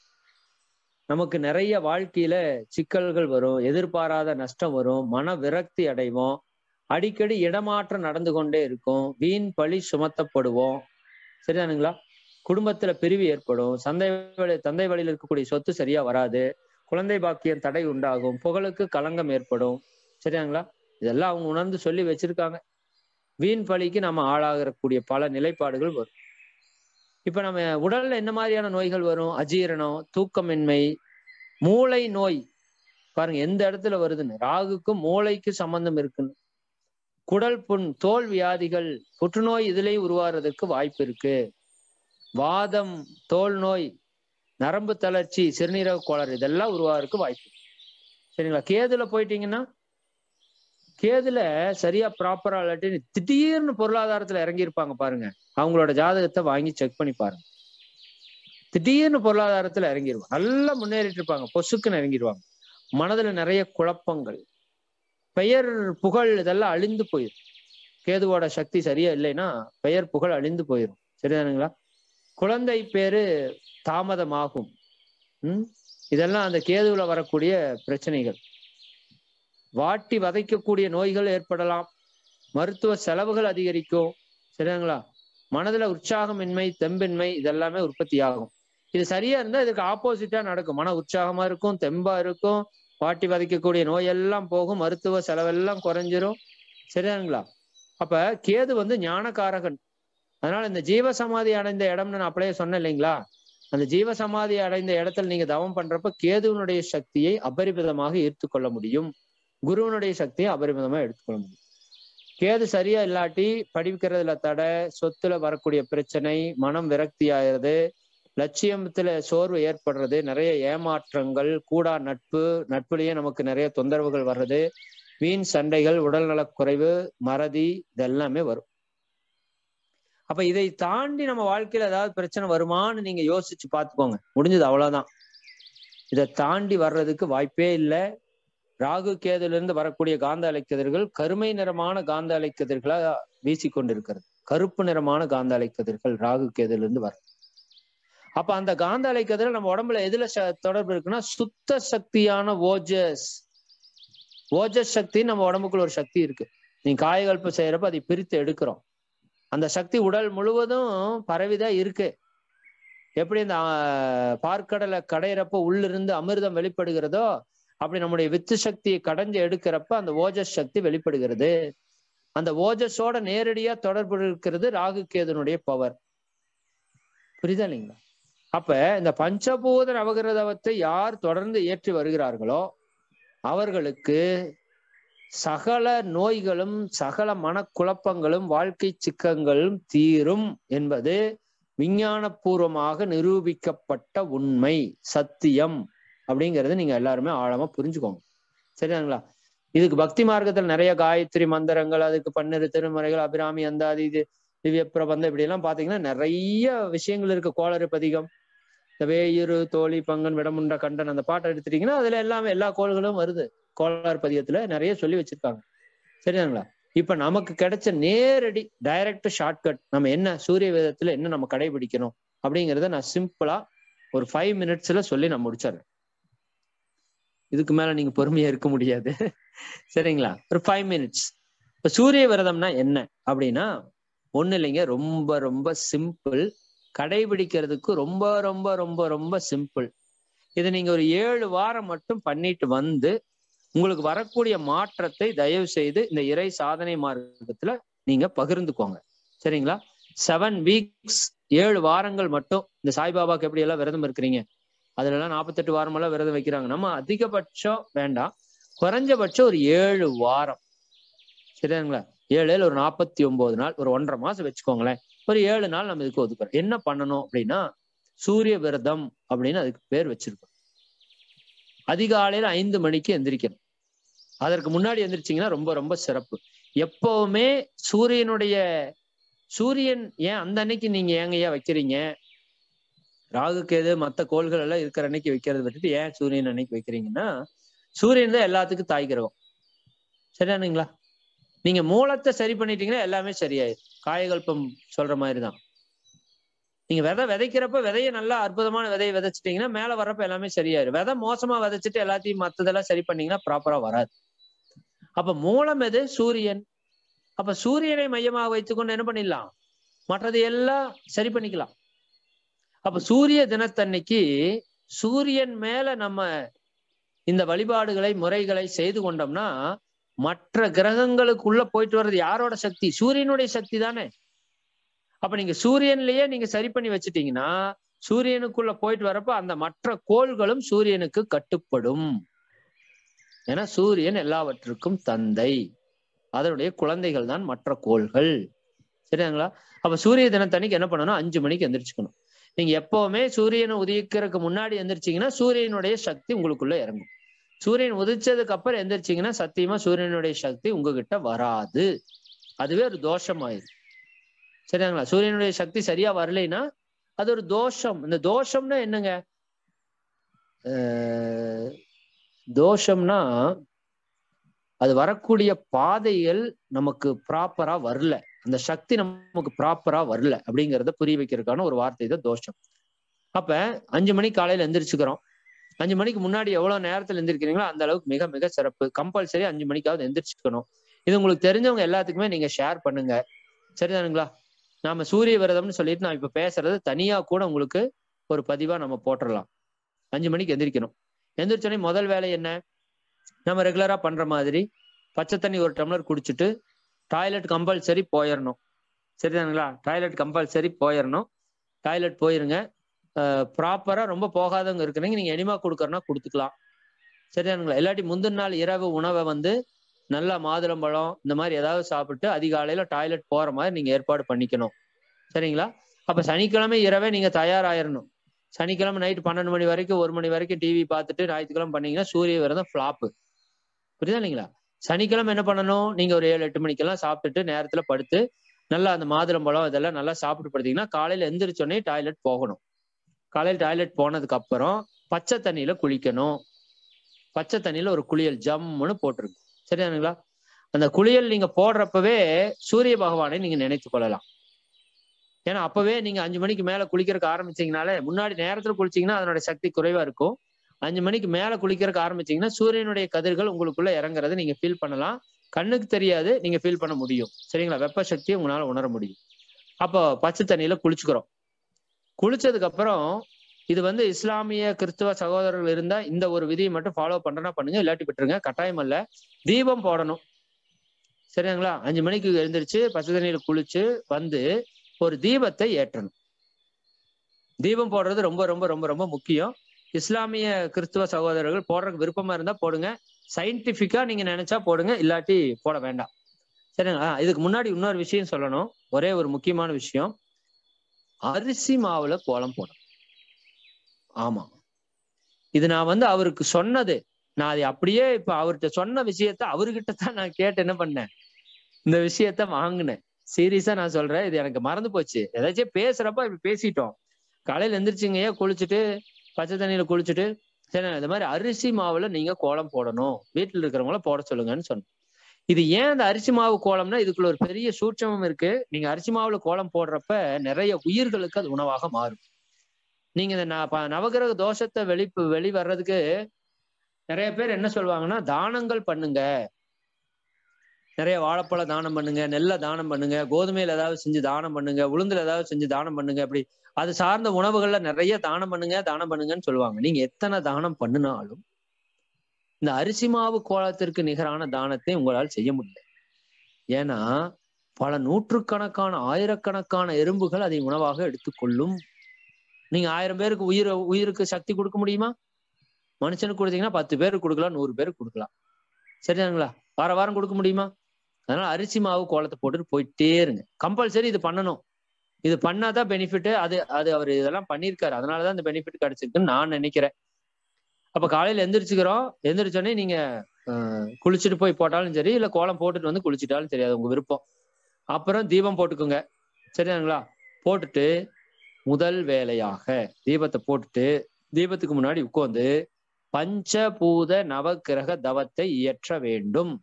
நமக்கு நிறைய வாழ்க்கையில சிக்கல்கள் வரும் எதிர்பாராத நஷ்டம் வரும் மன விரக்தி அடைவோம் அடிக்கடி இடமாற்றம் நடந்து கொண்டே இருக்கும் வீண் பழி சுமத்தப்படுவோம் சரிதானுங்களா குடும்பத்துல பிரிவு ஏற்படும் சந்தை வழி தந்தை வழியில் இருக்கக்கூடிய சொத்து சரியா வராது குழந்தை பாக்கியம் தடை உண்டாகும் புகழுக்கு களங்கம் ஏற்படும் சரியாங்களா இதெல்லாம் அவங்க உணர்ந்து சொல்லி வச்சிருக்காங்க வீண் பழிக்கு நம்ம ஆளாகக்கூடிய பல நிலைப்பாடுகள் வரும் இப்ப நம்ம உடல்ல என்ன மாதிரியான நோய்கள் வரும் அஜீரணம் தூக்கமின்மை மூளை நோய் பாருங்க எந்த இடத்துல வருதுன்னு ராகுக்கும் மூளைக்கு சம்பந்தம் இருக்குன்னு குடல் புண் தோல் வியாதிகள் புற்றுநோய் இதுலயும் உருவாகிறதுக்கு வாய்ப்பு இருக்கு வாதம் தோல் நோய் நரம்பு தளர்ச்சி சிறுநீரக கோளாறு இதெல்லாம் உருவாகிறதுக்கு வாய்ப்பு சரிங்களா கேதுல போயிட்டீங்கன்னா கேதுல சரியா ப்ராப்பரா இல்லாட்டி திடீர்னு பொருளாதாரத்துல இறங்கி இருப்பாங்க பாருங்க அவங்களோட ஜாதகத்தை வாங்கி செக் பண்ணி பாருங்க திடீர்னு பொருளாதாரத்துல இறங்கிடுவாங்க நல்லா முன்னேறிட்டு இருப்பாங்க பொசுக்குன்னு இறங்கிடுவாங்க மனதுல நிறைய குழப்பங்கள் பெயர் புகழ் இதெல்லாம் அழிந்து போயிடும் கேதுவோட சக்தி சரியா இல்லைன்னா பெயர் புகழ் அழிந்து போயிடும் சரிதானுங்களா குழந்தை பேரு தாமதமாகும் உம் இதெல்லாம் அந்த கேதுவுல வரக்கூடிய பிரச்சனைகள் வாட்டி வதைக்கக்கூடிய நோய்கள் ஏற்படலாம் மருத்துவ செலவுகள் அதிகரிக்கும் சரிங்களா மனதுல உற்சாகமின்மை தெம்பின்மை இதெல்லாமே உற்பத்தி ஆகும் இது சரியா இருந்தா இதுக்கு ஆப்போசிட்டா நடக்கும் மன உற்சாகமா இருக்கும் தெம்பா இருக்கும் வாட்டி வதைக்கக்கூடிய நோயெல்லாம் போகும் மருத்துவ செலவெல்லாம் குறைஞ்சிரும் சரியானுங்களா அப்ப கேது வந்து ஞானகாரகன் அதனால இந்த ஜீவ சமாதி அடைந்த இடம்னு நான் அப்படியே சொன்னேன் இல்லைங்களா அந்த ஜீவ சமாதி அடைந்த இடத்துல நீங்க தவம் பண்றப்ப கேதுவனுடைய சக்தியை அபரிமிதமாக ஈர்த்துக்கொள்ள முடியும் குருவனுடைய சக்தியை அபரிமிதமா எடுத்துக்கொள்ள முடியும் கேது சரியா இல்லாட்டி படிக்கிறதுல தடை சொத்துல வரக்கூடிய பிரச்சனை மனம் விரக்தி ஆகிறது லட்சியத்துல சோர்வு ஏற்படுறது நிறைய ஏமாற்றங்கள் கூடா நட்பு நட்புலயே நமக்கு நிறைய தொந்தரவுகள் வர்றது வீண் சண்டைகள் உடல்நலக் குறைவு மறதி இதெல்லாமே வரும் அப்ப இதை தாண்டி நம்ம வாழ்க்கையில ஏதாவது பிரச்சனை வருமான்னு நீங்க யோசிச்சு பாத்துக்கோங்க முடிஞ்சது அவ்வளவுதான் இதை தாண்டி வர்றதுக்கு வாய்ப்பே இல்லை ராகு கேதுல இருந்து வரக்கூடிய காந்த அலைக்கதிர்கள் கருமை நிறமான காந்த அலைக்கதிர்களா வீசிக்கொண்டிருக்கிறது கருப்பு நிறமான காந்த அலைக்கதிர்கள் ராகு கேதுல இருந்து வர அப்ப அந்த காந்த அலைக்கதிர்கள் நம்ம உடம்புல எதுல தொடர்பு இருக்குன்னா சுத்த சக்தியான ஓஜஸ் ஓஜஸ் சக்தி நம்ம உடம்புக்குள்ள ஒரு சக்தி இருக்கு நீங்க காயகல்பம் செய்யறப்ப அதை பிரித்து எடுக்கிறோம் அந்த சக்தி உடல் முழுவதும் பரவிதான் இருக்கு எப்படி இந்த பார்க்கடலை கடையிறப்ப உள்ளிருந்து அமிர்தம் வெளிப்படுகிறதோ அப்படி நம்முடைய வித்து சக்தியை கடைஞ்சு எடுக்கிறப்ப அந்த ஓஜஸ் சக்தி வெளிப்படுகிறது அந்த ஓஜஸோட நேரடியா தொடர்பு இருக்கிறது ராகு கேதனுடைய பவர் புரியுதா இல்லைங்களா அப்ப இந்த பஞ்சபூத நவகிரதவத்தை யார் தொடர்ந்து ஏற்றி வருகிறார்களோ அவர்களுக்கு சகல நோய்களும் சகல மனக்குழப்பங்களும் வாழ்க்கை சிக்கங்களும் தீரும் என்பது விஞ்ஞானபூர்வமாக நிரூபிக்கப்பட்ட உண்மை சத்தியம் அப்படிங்கிறது நீங்க எல்லாருமே ஆழமா புரிஞ்சுக்கோங்க சரியாங்களா இதுக்கு பக்தி மார்க்கத்தில் நிறைய காயத்ரி மந்திரங்கள் அதுக்கு பன்னிரு திருமுறைகள் அபிராமி அந்தாதி இது திவ்ய பிரபந்தம் இப்படி எல்லாம் பாத்தீங்கன்னா நிறைய விஷயங்கள் இருக்கு கோளறு பதிகம் இந்த வேயிறு தோழி பங்கன் விடமுண்ட கண்டன் அந்த பாட்டை எடுத்துட்டீங்கன்னா அதுல எல்லாமே எல்லா கோள்களும் வருது கோளார் பதியத்துல நிறைய சொல்லி வச்சிருக்காங்க சரியாங்களா இப்ப நமக்கு கிடைச்ச நேரடி டைரக்ட் ஷார்ட்கட் நம்ம என்ன சூரிய வேதத்துல என்ன நம்ம கடைபிடிக்கணும் அப்படிங்கிறத நான் சிம்பிளா ஒரு ஃபைவ் மினிட்ஸ்ல சொல்லி நான் முடிச்சிடுறேன் இதுக்கு மேல நீங்க பொறுமையா இருக்க முடியாது சரிங்களா ஒரு ஃபைவ் மினிட்ஸ் இப்ப சூரிய விரதம்னா என்ன அப்படின்னா ஒண்ணு இல்லைங்க ரொம்ப ரொம்ப சிம்பிள் கடைபிடிக்கிறதுக்கு ரொம்ப ரொம்ப ரொம்ப ரொம்ப சிம்பிள் இதை நீங்க ஒரு ஏழு வாரம் மட்டும் பண்ணிட்டு வந்து உங்களுக்கு வரக்கூடிய மாற்றத்தை தயவு செய்து இந்த இறை சாதனை மார்க்கத்துல நீங்க பகிர்ந்துக்கோங்க சரிங்களா செவன் வீக்ஸ் ஏழு வாரங்கள் மட்டும் இந்த சாய்பாபாக்கு எப்படி எல்லாம் விரதம் இருக்கிறீங்க அதுல எல்லாம் நாற்பத்தெட்டு வாரம் எல்லாம் விரதம் வைக்கிறாங்க நம்ம அதிகபட்சம் வேண்டாம் குறைஞ்சபட்சம் ஒரு ஏழு வாரம் சரிங்களா ஏழு ஒரு நாற்பத்தி ஒன்பது நாள் ஒரு ஒன்றரை மாசம் வச்சுக்கோங்களேன் ஒரு ஏழு நாள் நம்ம இதுக்கு ஒதுக்குறோம் என்ன பண்ணணும் அப்படின்னா சூரிய விரதம் அப்படின்னு அதுக்கு பேர் வச்சிருக்கோம் அதிகாலையில ஐந்து மணிக்கு எந்திரிக்கணும் அதற்கு முன்னாடி எந்திரிச்சிங்கன்னா ரொம்ப ரொம்ப சிறப்பு எப்பவுமே சூரியனுடைய சூரியன் ஏன் அந்த அன்னைக்கு நீங்க ஏங்க ஏன் வைக்கிறீங்க ராகு கேது மற்ற கோள்கள் எல்லாம் இருக்கிற அன்னைக்கு வைக்கிறத விட்டுட்டு ஏன் சூரியன் அன்னைக்கு வைக்கிறீங்கன்னா சூரியன் தான் எல்லாத்துக்கும் தாய் கிரகம் சரியானுங்களா நீங்க மூலத்தை சரி பண்ணிட்டீங்கன்னா எல்லாமே சரியாயிடும் காயகல்பம் சொல்ற மாதிரி தான் நீங்க விதை விதைக்கிறப்ப விதைய நல்லா அற்புதமான விதையை விதைச்சிட்டீங்கன்னா மேல வர்றப்ப எல்லாமே சரியாயிரும் விதை மோசமா விதைச்சிட்டு எல்லாத்தையும் மத்ததெல்லாம் சரி பண்ணீங்கன்னா ப்ராப்பரா வராது அப்ப மூலம் எது சூரியன் அப்ப சூரியனை மையமாக வைத்துக்கொண்டு என்ன பண்ணிடலாம் மற்றது எல்லாம் சரி பண்ணிக்கலாம் அப்ப சூரிய தினத்தன்னைக்கு சூரியன் மேல நம்ம இந்த வழிபாடுகளை முறைகளை செய்து கொண்டோம்னா மற்ற கிரகங்களுக்குள்ள போயிட்டு வர்றது யாரோட சக்தி சூரியனுடைய சக்தி தானே அப்ப நீங்க சூரியன்லயே நீங்க சரி பண்ணி வச்சுட்டீங்கன்னா சூரியனுக்குள்ள போயிட்டு வரப்ப அந்த மற்ற கோள்களும் சூரியனுக்கு கட்டுப்படும் ஏன்னா சூரியன் எல்லாவற்றுக்கும் தந்தை அதனுடைய குழந்தைகள் தான் மற்ற கோள்கள் சரிங்களா அப்ப சூரிய தினத்தன்னைக்கு என்ன பண்ணணும் அஞ்சு மணிக்கு எந்திரிச்சுக்கணும் நீங்க எப்பவுமே சூரியனை உதிக்கிறதுக்கு முன்னாடி எந்திரிச்சிங்கன்னா சூரியனுடைய சக்தி உங்களுக்குள்ள இறங்கும் சூரியன் உதிச்சதுக்கு அப்புறம் எந்திரிச்சிங்கன்னா சத்தியமா சூரியனுடைய சக்தி உங்ககிட்ட வராது அதுவே ஒரு தோஷம் ஆயிடும் சரிங்களா சூரியனுடைய சக்தி சரியா வரலைன்னா அது ஒரு தோஷம் இந்த தோஷம்னா என்னங்க தோஷம்னா அது வரக்கூடிய பாதைகள் நமக்கு ப்ராப்பரா வரல அந்த சக்தி நமக்கு ப்ராப்பரா வரல அப்படிங்கிறத புரிய வைக்கிறதுக்கான ஒரு வார்த்தை தான் தோஷம் அப்ப அஞ்சு மணிக்கு காலையில எந்திரிச்சுக்கிறோம் அஞ்சு மணிக்கு முன்னாடி எவ்வளவு நேரத்துல எந்திரிக்கிறீங்களோ அந்த அளவுக்கு மிக மிக சிறப்பு கம்பல்சரி அஞ்சு மணிக்காவது எந்திரிச்சுக்கணும் இது உங்களுக்கு தெரிஞ்சவங்க எல்லாத்துக்குமே நீங்க ஷேர் பண்ணுங்க சரிதானுங்களா நாம சூரிய விரதம்னு சொல்லிட்டு நான் இப்ப பேசுறது தனியா கூட உங்களுக்கு ஒரு பதிவா நம்ம போட்டுடலாம் அஞ்சு மணிக்கு எந்திரிக்கணும் எந்திரிச்சோடனே முதல் வேலை என்ன நம்ம ரெகுலரா பண்ற மாதிரி பச்சை தண்ணி ஒரு டம்ளர் குடிச்சிட்டு டாய்லெட் கம்பல்சரி போயிடணும் சரிதானுங்களா டாய்லெட் கம்பல்சரி போயிடணும் டாய்லெட் போயிருங்க ப்ராப்பரா ரொம்ப போகாதவங்க இருக்கிறீங்க நீங்க எனிமா கொடுக்கறனா கொடுத்துக்கலாம் சரிதானுங்களா இல்லாட்டி முந்தின நாள் இரவு உணவை வந்து நல்லா மாதுளம்பழம் இந்த மாதிரி ஏதாவது சாப்பிட்டு அதிகாலையில டாய்லெட் போற மாதிரி நீங்க ஏற்பாடு பண்ணிக்கணும் சரிங்களா அப்ப சனிக்கிழமை இரவே நீங்க தயாராயிரணும் சனிக்கிழமை நைட்டு பன்னெண்டு மணி வரைக்கும் ஒரு மணி வரைக்கும் டிவி பார்த்துட்டு ஞாயிற்றுக்கிழமை பண்ணீங்கன்னா சூரிய விரதம் ஃபிளாப்பு புரியுதா இல்லைங்களா சனிக்கிழமை என்ன பண்ணணும் நீங்க ஒரு ஏழு எட்டு மணிக்கெல்லாம் சாப்பிட்டுட்டு நேரத்துல படுத்து நல்லா அந்த மாதுளம்பழம் இதெல்லாம் நல்லா சாப்பிட்டு படுத்தீங்கன்னா காலையில எந்திரிச்சோடனே டாய்லெட் போகணும் காலையில் டாய்லெட் போனதுக்கு அப்புறம் பச்சை தண்ணியில குளிக்கணும் பச்சை தண்ணியில ஒரு குளியல் ஜம்முன்னு போட்டிருக்கு சரியானுங்களா அந்த குளியல் நீங்க போடுறப்பவே சூரிய பகவானை நீங்க நினைத்து கொள்ளலாம் ஏன்னா அப்பவே நீங்க அஞ்சு மணிக்கு மேல குளிக்கிறதுக்கு ஆரம்பிச்சீங்கனாலே முன்னாடி நேரத்துல குளிச்சீங்கன்னா அதனோட சக்தி குறைவா இருக்கும் அஞ்சு மணிக்கு மேல குளிக்கிறதுக்கு ஆரம்பிச்சீங்கன்னா சூரியனுடைய கதிர்கள் உங்களுக்குள்ள இறங்குறதை நீங்க ஃபீல் பண்ணலாம் கண்ணுக்கு தெரியாது நீங்க ஃபீல் பண்ண முடியும் சரிங்களா வெப்ப சக்தியை உங்களால உணர முடியும் அப்போ பச்சை தண்ணியில குளிச்சுக்கிறோம் குளிச்சதுக்கு அப்புறம் இது வந்து இஸ்லாமிய கிறிஸ்துவ சகோதரர்கள் இருந்தா இந்த ஒரு விதியை மட்டும் ஃபாலோ பண்றனா பண்ணுங்க இல்லாட்டி விட்டுருங்க கட்டாயம் அல்ல தீபம் போடணும் சரிங்களா அஞ்சு மணிக்கு எழுந்திரிச்சு பச்சை தண்ணியில குளிச்சு வந்து ஒரு தீபத்தை ஏற்றணும் தீபம் போடுறது ரொம்ப ரொம்ப ரொம்ப ரொம்ப முக்கியம் இஸ்லாமிய கிறிஸ்துவ சகோதரர்கள் போடுறதுக்கு விருப்பமா இருந்தா போடுங்க சயின்டிபிக்கா நீங்க நினைச்சா போடுங்க இல்லாட்டி போட வேண்டாம் சரிங்களா இதுக்கு முன்னாடி இன்னொரு விஷயம் சொல்லணும் ஒரே ஒரு முக்கியமான விஷயம் அரிசி மாவுல கோலம் போடும் ஆமா இது நான் வந்து அவருக்கு சொன்னது நான் அதை அப்படியே இப்ப அவர்கிட்ட சொன்ன விஷயத்த அவர்கிட்ட தான் நான் கேட்டு என்ன பண்ணேன் இந்த விஷயத்த வாங்கினேன் சீரியஸா நான் சொல்றேன் இது எனக்கு மறந்து போச்சு ஏதாச்சும் பேசுறப்ப இப்படி பேசிட்டோம் காலையில எந்திரிச்சிங்கய்யா குளிச்சுட்டு பச்சை தண்ணியில குளிச்சுட்டு சரி இந்த மாதிரி அரிசி மாவுல நீங்க கோலம் போடணும் வீட்டுல இருக்கிறவங்கள போட சொல்லுங்கன்னு சொன்னேன் இது ஏன் அந்த அரிசி மாவு கோலம்னா இதுக்குள்ள ஒரு பெரிய சூட்சமம் இருக்கு நீங்க அரிசி மாவுல கோலம் போடுறப்ப நிறைய உயிர்களுக்கு அது உணவாக மாறும் நீங்க இந்த நவகிரக தோஷத்தை வெளி வெளி வர்றதுக்கு நிறைய பேர் என்ன சொல்லுவாங்கன்னா தானங்கள் பண்ணுங்க நிறைய வாழைப்பழ தானம் பண்ணுங்க நெல்லை தானம் பண்ணுங்க கோதுமையில ஏதாவது செஞ்சு தானம் பண்ணுங்க உளுந்துல ஏதாவது செஞ்சு தானம் பண்ணுங்க அப்படி அது சார்ந்த உணவுகள்ல நிறைய தானம் பண்ணுங்க தானம் பண்ணுங்கன்னு சொல்லுவாங்க நீங்க எத்தனை தானம் பண்ணினாலும் இந்த அரிசி மாவு கோலத்திற்கு நிகரான தானத்தை உங்களால் செய்ய முடியல ஏன்னா பல நூற்றுக்கணக்கான ஆயிரக்கணக்கான எறும்புகள் அதை உணவாக எடுத்துக்கொள்ளும் நீங்க ஆயிரம் பேருக்கு உயிர் உயிருக்கு சக்தி கொடுக்க முடியுமா மனுஷனுக்கு கொடுத்தீங்கன்னா பத்து பேருக்கு கொடுக்கலாம் நூறு பேருக்கு கொடுக்கலாம் சரிதானுங்களா வார வாரம் கொடுக்க முடியுமா அதனால அரிசி மாவு கோலத்தை போட்டுட்டு போயிட்டே இருங்க கம்பல்சரி இது பண்ணணும் இது பண்ணாதான் பெனிஃபிட் அது அது அவர் இதெல்லாம் பண்ணியிருக்காரு அதனாலதான் இந்த பெனிஃபிட் கிடைச்சிருக்குன்னு நான் நினைக்கிறேன் அப்ப காலையில எந்திரிச்சுக்கிறோம் எந்திரிச்சோடனே நீங்க குளிச்சுட்டு போய் போட்டாலும் சரி இல்ல கோலம் போட்டுட்டு வந்து குளிச்சுட்டாலும் சரி அது உங்க விருப்பம் அப்புறம் தீபம் போட்டுக்கோங்க சரிதானுங்களா போட்டுட்டு முதல் வேலையாக தீபத்தை போட்டுட்டு தீபத்துக்கு முன்னாடி உட்காந்து பஞ்சபூத நவக்கிரக தவத்தை இயற்ற வேண்டும்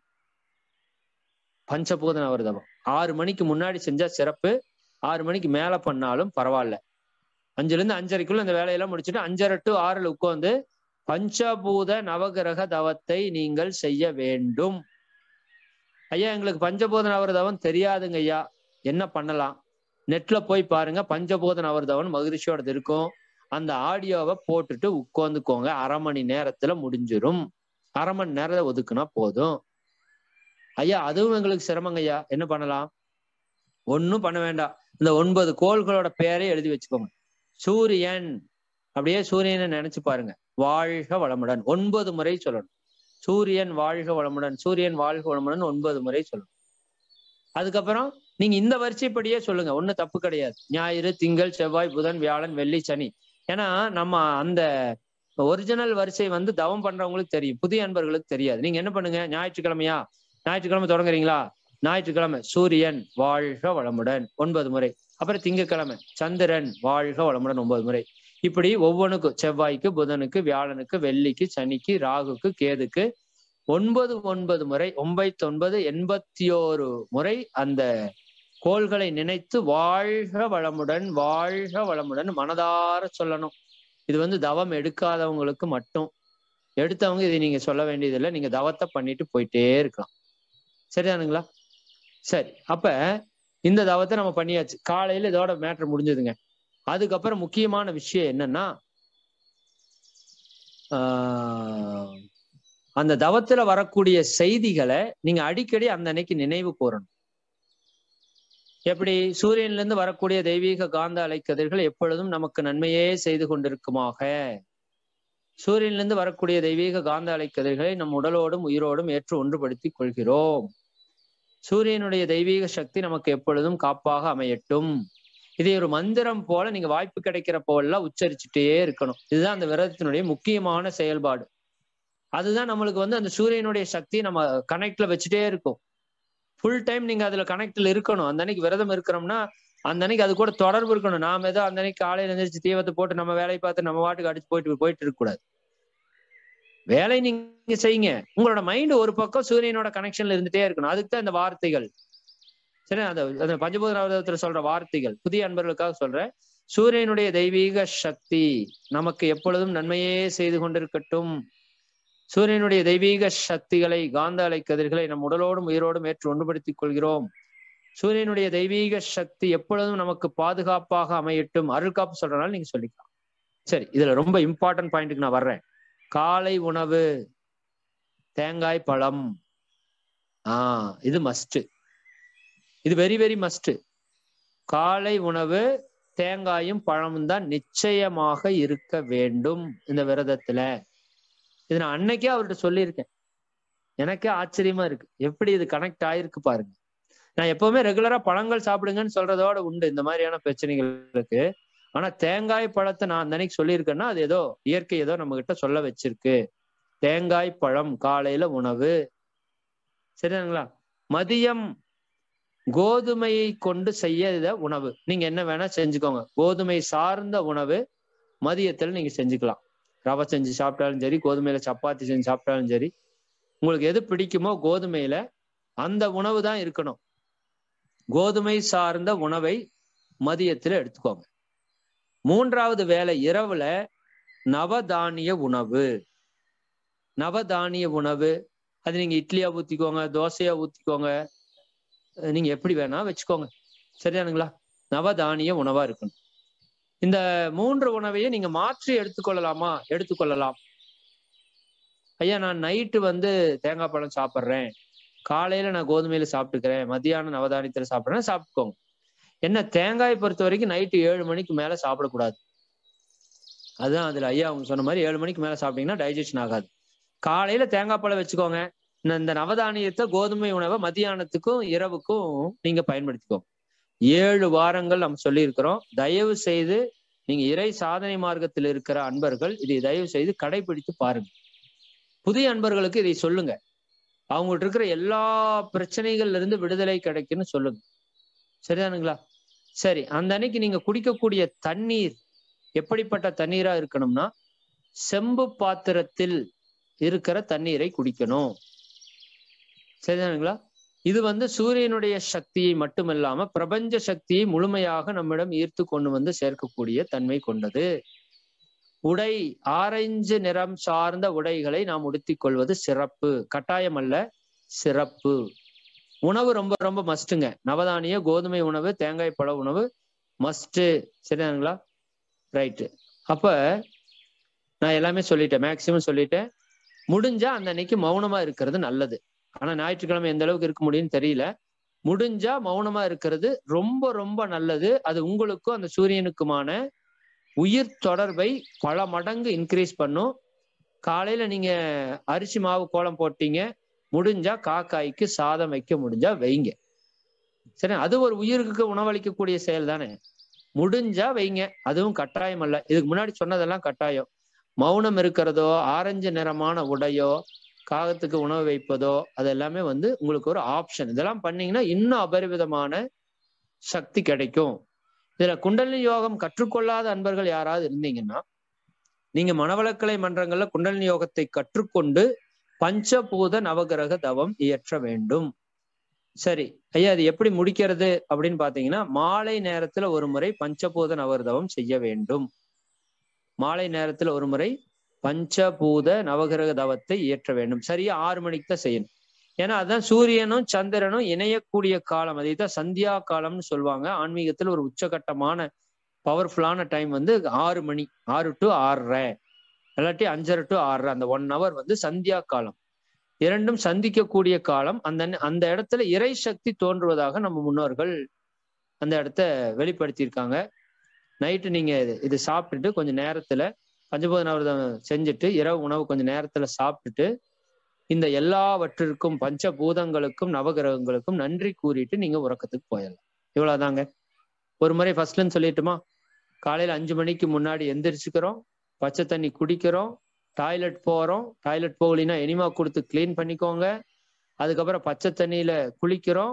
பஞ்சபூத நவர் தவம் ஆறு மணிக்கு முன்னாடி செஞ்சா சிறப்பு ஆறு மணிக்கு மேல பண்ணாலும் பரவாயில்ல அஞ்சுல இருந்து அஞ்சரைக்குள்ள இந்த வேலையெல்லாம் முடிச்சுட்டு அஞ்சரை டு ஆறுல உட்காந்து பஞ்சபூத நவகிரக தவத்தை நீங்கள் செய்ய வேண்டும் ஐயா எங்களுக்கு பஞ்சபூத நவர் தவம் தெரியாதுங்க ஐயா என்ன பண்ணலாம் நெட்ல போய் பாருங்க பஞ்சபூத நவர் தவன் மகிழ்ச்சியோடது இருக்கும் அந்த ஆடியோவை போட்டுட்டு உட்காந்துக்கோங்க அரை மணி நேரத்துல முடிஞ்சிரும் அரை மணி நேரத்தை ஒதுக்குனா போதும் ஐயா அதுவும் எங்களுக்கு சிரமங்க ஐயா என்ன பண்ணலாம் ஒன்னும் பண்ண வேண்டாம் இந்த ஒன்பது கோள்களோட பேரை எழுதி வச்சுக்கோங்க சூரியன் அப்படியே சூரியனை நினைச்சு பாருங்க வாழ்க வளமுடன் ஒன்பது முறை சொல்லணும் சூரியன் வாழ்க வளமுடன் சூரியன் வாழ்க வளமுடன் ஒன்பது முறை சொல்லணும் அதுக்கப்புறம் நீங்க இந்த வரிசைப்படியே சொல்லுங்க ஒன்னும் தப்பு கிடையாது ஞாயிறு திங்கள் செவ்வாய் புதன் வியாழன் வெள்ளி சனி ஏன்னா நம்ம அந்த ஒரிஜினல் வரிசை வந்து தவம் பண்றவங்களுக்கு தெரியும் புதிய அன்பர்களுக்கு தெரியாது நீங்க என்ன பண்ணுங்க ஞாயிற்றுக்கிழமையா ஞாயிற்றுக்கிழமை தொடங்குறீங்களா ஞாயிற்றுக்கிழமை சூரியன் வாழ்க வளமுடன் ஒன்பது முறை அப்புறம் திங்கக்கிழமை சந்திரன் வாழ்க வளமுடன் ஒன்பது முறை இப்படி ஒவ்வொன்றுக்கும் செவ்வாய்க்கு புதனுக்கு வியாழனுக்கு வெள்ளிக்கு சனிக்கு ராகுக்கு கேதுக்கு ஒன்பது ஒன்பது முறை ஒன்பத்தி ஒன்பது எண்பத்தி ஓரு முறை அந்த கோள்களை நினைத்து வாழ்க வளமுடன் வாழ்க வளமுடன் மனதார சொல்லணும் இது வந்து தவம் எடுக்காதவங்களுக்கு மட்டும் எடுத்தவங்க இதை நீங்க சொல்ல வேண்டியதில்லை நீங்க தவத்தை பண்ணிட்டு போயிட்டே இருக்கலாம் சரிதானுங்களா சரி அப்ப இந்த தவத்தை நம்ம பண்ணியாச்சு காலையில இதோட மேட்ரு முடிஞ்சதுங்க அதுக்கப்புறம் முக்கியமான விஷயம் என்னன்னா ஆஹ் அந்த தவத்துல வரக்கூடிய செய்திகளை நீங்க அடிக்கடி அந்த அன்னைக்கு நினைவு கூறணும் எப்படி சூரியன்ல இருந்து வரக்கூடிய தெய்வீக காந்த அலைக்கதிர்கள் எப்பொழுதும் நமக்கு நன்மையே செய்து கொண்டிருக்குமாக சூரியனிலிருந்து வரக்கூடிய தெய்வீக காந்த அலைக்கதிர்களை நம் உடலோடும் உயிரோடும் ஏற்று ஒன்றுபடுத்திக் கொள்கிறோம் சூரியனுடைய தெய்வீக சக்தி நமக்கு எப்பொழுதும் காப்பாக அமையட்டும் இதை ஒரு மந்திரம் போல நீங்க வாய்ப்பு கிடைக்கிற போலாம் உச்சரிச்சுட்டே இருக்கணும் இதுதான் அந்த விரதத்தினுடைய முக்கியமான செயல்பாடு அதுதான் நம்மளுக்கு வந்து அந்த சூரியனுடைய சக்தி நம்ம கனெக்ட்ல வச்சுட்டே இருக்கும் ஃபுல் டைம் நீங்க அதுல கனெக்ட்ல இருக்கணும் அந்த அன்னைக்கு விரதம் இருக்கிறோம்னா அந்த அன்னைக்கு அது கூட தொடர்பு இருக்கணும் நாம ஏதோ அந்த அன்னைக்கு காலையில எழுந்திரிச்சு தீவத்தை போட்டு நம்ம வேலையை பார்த்து நம்ம வாட்டுக்கு அடிச்சு போயிட்டு போயிட்டு இருக்க கூடாது வேலை நீங்க செய்யுங்க உங்களோட மைண்ட் ஒரு பக்கம் சூரியனோட கனெக்ஷன்ல இருந்துட்டே இருக்கணும் அதுக்கு தான் இந்த வார்த்தைகள் சரி அந்த அந்த பஞ்சபூதத்தில் சொல்ற வார்த்தைகள் புதிய அன்பர்களுக்காக சொல்றேன் சூரியனுடைய தெய்வீக சக்தி நமக்கு எப்பொழுதும் நன்மையே செய்து கொண்டிருக்கட்டும் சூரியனுடைய தெய்வீக சக்திகளை காந்த அலை கதிர்களை நம் உடலோடும் உயிரோடும் ஏற்று ஒன்றுபடுத்திக் கொள்கிறோம் சூரியனுடைய தெய்வீக சக்தி எப்பொழுதும் நமக்கு பாதுகாப்பாக அமையட்டும் அருள்காப்பு சொல்றனால நீங்க சொல்லிக்கலாம் சரி இதுல ரொம்ப இம்பார்ட்டன்ட் பாயிண்ட்டுக்கு நான் வர்றேன் காலை உணவு தேங்காய் பழம் ஆஹ் இது மஸ்ட் இது வெரி வெரி மஸ்ட் காலை உணவு தேங்காயும் பழமும் தான் நிச்சயமாக இருக்க வேண்டும் இந்த விரதத்துல இது நான் அன்னைக்கே அவர்கிட்ட சொல்லியிருக்கேன் எனக்கே ஆச்சரியமா இருக்கு எப்படி இது கனெக்ட் ஆயிருக்கு பாருங்க நான் எப்பவுமே ரெகுலரா பழங்கள் சாப்பிடுங்கன்னு சொல்றதோட உண்டு இந்த மாதிரியான பிரச்சனைகளுக்கு ஆனா தேங்காய் பழத்தை நான் அந்த அன்னைக்கு சொல்லியிருக்கேன்னா அது ஏதோ இயற்கை ஏதோ நம்ம கிட்ட சொல்ல வச்சிருக்கு தேங்காய் பழம் காலையில உணவு சரிதாங்களா மதியம் கோதுமையை கொண்டு செய்ய உணவு நீங்க என்ன வேணா செஞ்சுக்கோங்க கோதுமை சார்ந்த உணவு மதியத்துல நீங்க செஞ்சுக்கலாம் ரவை செஞ்சு சாப்பிட்டாலும் சரி கோதுமையில சப்பாத்தி செஞ்சு சாப்பிட்டாலும் சரி உங்களுக்கு எது பிடிக்குமோ கோதுமையில அந்த உணவு தான் இருக்கணும் கோதுமை சார்ந்த உணவை மதியத்துல எடுத்துக்கோங்க மூன்றாவது வேலை இரவுல நவதானிய உணவு நவதானிய உணவு அது நீங்க இட்லியா ஊத்திக்கோங்க தோசையா ஊத்திக்கோங்க நீங்க எப்படி வேணா வச்சுக்கோங்க சரிதானுங்களா நவதானிய உணவா இருக்கணும் இந்த மூன்று உணவையும் நீங்க மாற்றி எடுத்துக்கொள்ளலாமா எடுத்துக்கொள்ளலாம் ஐயா நான் நைட்டு வந்து தேங்காய் பழம் சாப்பிட்றேன் காலையில நான் கோதுமையில சாப்பிட்டுக்கிறேன் மத்தியானம் நவதானியத்துல சாப்பிட்றேன் சாப்பிட்டுக்கோங்க என்ன தேங்காய் பொறுத்த வரைக்கும் நைட்டு ஏழு மணிக்கு மேல சாப்பிடக்கூடாது அதுதான் அதுல ஐயா அவங்க சொன்ன மாதிரி ஏழு மணிக்கு மேல சாப்பிட்டீங்கன்னா டைஜஷன் ஆகாது காலையில தேங்காய் பழம் வச்சுக்கோங்க இந்த நவதானியத்தை கோதுமை உணவை மத்தியானத்துக்கும் இரவுக்கும் நீங்க பயன்படுத்திக்கோங்க ஏழு வாரங்கள் நம்ம சொல்லியிருக்கிறோம் தயவு செய்து நீங்க இறை சாதனை மார்க்கத்தில் இருக்கிற அன்பர்கள் இதை தயவு செய்து கடைபிடித்து பாருங்க புதிய அன்பர்களுக்கு இதை சொல்லுங்க அவங்கள்ட்ட இருக்கிற எல்லா பிரச்சனைகள்ல இருந்து விடுதலை கிடைக்குன்னு சொல்லுங்க சரிதானுங்களா சரி அந்த அன்னைக்கு நீங்க குடிக்கக்கூடிய தண்ணீர் எப்படிப்பட்ட தண்ணீரா இருக்கணும்னா செம்பு பாத்திரத்தில் இருக்கிற தண்ணீரை குடிக்கணும் சரிதானுங்களா இது வந்து சூரியனுடைய சக்தியை மட்டுமல்லாம பிரபஞ்ச சக்தியை முழுமையாக நம்மிடம் ஈர்த்து கொண்டு வந்து சேர்க்கக்கூடிய தன்மை கொண்டது உடை ஆரஞ்சு நிறம் சார்ந்த உடைகளை நாம் உடுத்திக் கொள்வது சிறப்பு கட்டாயம் அல்ல சிறப்பு உணவு ரொம்ப ரொம்ப மஸ்ட்டுங்க நவதானிய கோதுமை உணவு தேங்காய் பழ உணவு மஸ்ட்டு சரிதானுங்களா ரைட்டு அப்ப நான் எல்லாமே சொல்லிட்டேன் மேக்சிமம் சொல்லிட்டேன் முடிஞ்சா அந்த அன்னைக்கு மௌனமா இருக்கிறது நல்லது ஆனா ஞாயிற்றுக்கிழமை எந்த அளவுக்கு இருக்க முடியும்னு தெரியல முடிஞ்சா மௌனமா இருக்கிறது ரொம்ப ரொம்ப நல்லது அது உங்களுக்கும் அந்த சூரியனுக்குமான உயிர் தொடர்பை பல மடங்கு இன்க்ரீஸ் பண்ணும் காலையில நீங்க அரிசி மாவு கோலம் போட்டீங்க முடிஞ்சா காக்காய்க்கு சாதம் வைக்க முடிஞ்சா வைங்க சரி அது ஒரு உயிருக்கு உணவளிக்கக்கூடிய செயல் தானே முடிஞ்சா வைங்க அதுவும் கட்டாயம் அல்ல இதுக்கு முன்னாடி சொன்னதெல்லாம் கட்டாயம் மௌனம் இருக்கிறதோ ஆரஞ்சு நிறமான உடையோ காகத்துக்கு உணவு வைப்பதோ அது எல்லாமே வந்து உங்களுக்கு ஒரு ஆப்ஷன் இதெல்லாம் பண்ணீங்கன்னா இன்னும் அபரிவிதமான சக்தி கிடைக்கும் இதுல குண்டலினி யோகம் கற்றுக்கொள்ளாத அன்பர்கள் யாராவது இருந்தீங்கன்னா நீங்க மனவளக்கலை மன்றங்கள்ல குண்டலினி யோகத்தை கற்றுக்கொண்டு பஞ்சபூத நவகிரக தவம் இயற்ற வேண்டும் சரி ஐயா அது எப்படி முடிக்கிறது அப்படின்னு பாத்தீங்கன்னா மாலை நேரத்துல ஒரு முறை பஞ்சபூத நவகிரதவம் செய்ய வேண்டும் மாலை நேரத்துல ஒரு முறை பஞ்சபூத நவகிரக தவத்தை இயற்ற வேண்டும் சரியா ஆறு மணிக்கு தான் செய்யணும் ஏன்னா அதுதான் சூரியனும் சந்திரனும் இணையக்கூடிய காலம் அதை தான் சந்தியா காலம்னு சொல்லுவாங்க ஆன்மீகத்துல ஒரு உச்சகட்டமான பவர்ஃபுல்லான டைம் வந்து ஆறு மணி ஆறு டு ஆறரை இல்லாட்டி அஞ்சரை டு ஆறரை அந்த ஒன் ஹவர் வந்து சந்தியா காலம் இரண்டும் சந்திக்கக்கூடிய காலம் அந்த அந்த இடத்துல இறை சக்தி தோன்றுவதாக நம்ம முன்னோர்கள் அந்த இடத்த வெளிப்படுத்தியிருக்காங்க நைட்டு நீங்க இது சாப்பிட்டுட்டு கொஞ்சம் நேரத்துல பஞ்சபூத நவரதம் செஞ்சுட்டு இரவு உணவு கொஞ்சம் நேரத்துல சாப்பிட்டுட்டு இந்த எல்லாவற்றிற்கும் பஞ்சபூதங்களுக்கும் நவகிரகங்களுக்கும் நன்றி கூறிட்டு நீங்க உறக்கத்துக்கு போயிடலாம் இவ்வளவுதாங்க ஒரு முறை ஃபர்ஸ்ட்லன்னு சொல்லிட்டுமா காலையில அஞ்சு மணிக்கு முன்னாடி எந்திரிச்சுக்கிறோம் பச்சை தண்ணி குடிக்கிறோம் டாய்லெட் போறோம் டாய்லெட் போகலினா எனிமா கொடுத்து கிளீன் பண்ணிக்கோங்க அதுக்கப்புறம் பச்சை தண்ணியில குளிக்கிறோம்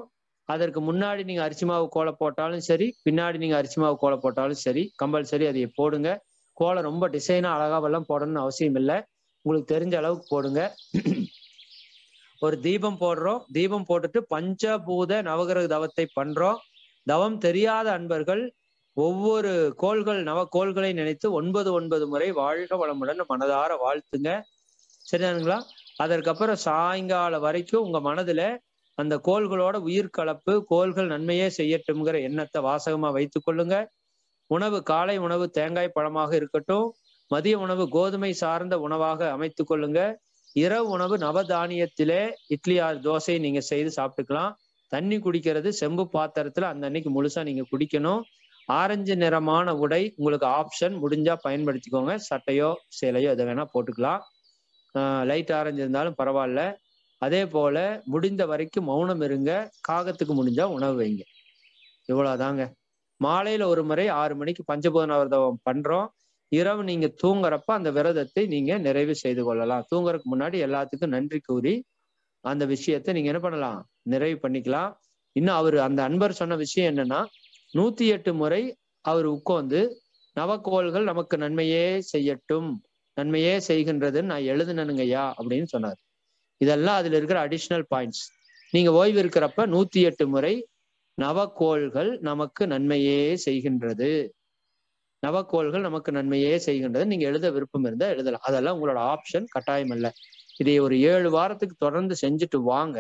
அதற்கு முன்னாடி நீங்க அரிசி மாவு கோலை போட்டாலும் சரி பின்னாடி நீங்க அரிசி மாவு கோலை போட்டாலும் சரி கம்பல்சரி அதை போடுங்க கோலை ரொம்ப டிசைனா அழகாவெல்லாம் போடணும்னு அவசியம் இல்லை உங்களுக்கு தெரிஞ்ச அளவுக்கு போடுங்க ஒரு தீபம் போடுறோம் தீபம் போட்டுட்டு பஞ்சபூத நவகிரக தவத்தை பண்றோம் தவம் தெரியாத அன்பர்கள் ஒவ்வொரு கோள்கள் நவ கோள்களை நினைத்து ஒன்பது ஒன்பது முறை வாழ்க வளமுடன் மனதார வாழ்த்துங்க சரிதானுங்களா அதற்கப்புறம் சாயங்கால வரைக்கும் உங்க மனதுல அந்த கோள்களோட உயிர் கலப்பு கோள்கள் நன்மையே செய்யட்டும்ங்கிற எண்ணத்தை வாசகமா வைத்துக் கொள்ளுங்க உணவு காலை உணவு தேங்காய் பழமாக இருக்கட்டும் மதிய உணவு கோதுமை சார்ந்த உணவாக அமைத்துக் கொள்ளுங்க இரவு உணவு நவதானியத்திலே இட்லி ஆறு தோசை நீங்க செய்து சாப்பிட்டுக்கலாம் தண்ணி குடிக்கிறது செம்பு பாத்திரத்துல அந்த அன்னைக்கு முழுசா நீங்க குடிக்கணும் ஆரஞ்சு நிறமான உடை உங்களுக்கு ஆப்ஷன் முடிஞ்சா பயன்படுத்திக்கோங்க சட்டையோ சேலையோ எதை வேணா போட்டுக்கலாம் லைட் ஆரஞ்சு இருந்தாலும் பரவாயில்ல அதே போல முடிந்த வரைக்கும் மௌனம் இருங்க காகத்துக்கு முடிஞ்சா உணவு வைங்க இவ்வளவுதாங்க மாலையில ஒரு முறை ஆறு மணிக்கு பஞ்சபூதன விரதம் பண்றோம் இரவு நீங்க தூங்குறப்ப அந்த விரதத்தை நீங்க நிறைவு செய்து கொள்ளலாம் தூங்குறதுக்கு முன்னாடி எல்லாத்துக்கும் நன்றி கூறி அந்த விஷயத்தை நீங்க என்ன பண்ணலாம் நிறைவு பண்ணிக்கலாம் இன்னும் அவர் அந்த அன்பர் சொன்ன விஷயம் என்னன்னா நூத்தி எட்டு முறை அவர் உட்கார்ந்து நவக்கோள்கள் நமக்கு நன்மையே செய்யட்டும் நன்மையே செய்கின்றதுன்னு நான் எழுதுனனுங்கய்யா அப்படின்னு சொன்னார் இதெல்லாம் அதுல இருக்கிற அடிஷ்னல் பாயிண்ட்ஸ் நீங்க ஓய்வு இருக்கிறப்ப நூத்தி எட்டு முறை நவக்கோள்கள் நமக்கு நன்மையே செய்கின்றது நவக்கோள்கள் நமக்கு நன்மையே செய்கின்றது நீங்க எழுத விருப்பம் இருந்தா எழுதலாம் அதெல்லாம் உங்களோட ஆப்ஷன் கட்டாயம் அல்ல இதை ஒரு ஏழு வாரத்துக்கு தொடர்ந்து செஞ்சுட்டு வாங்க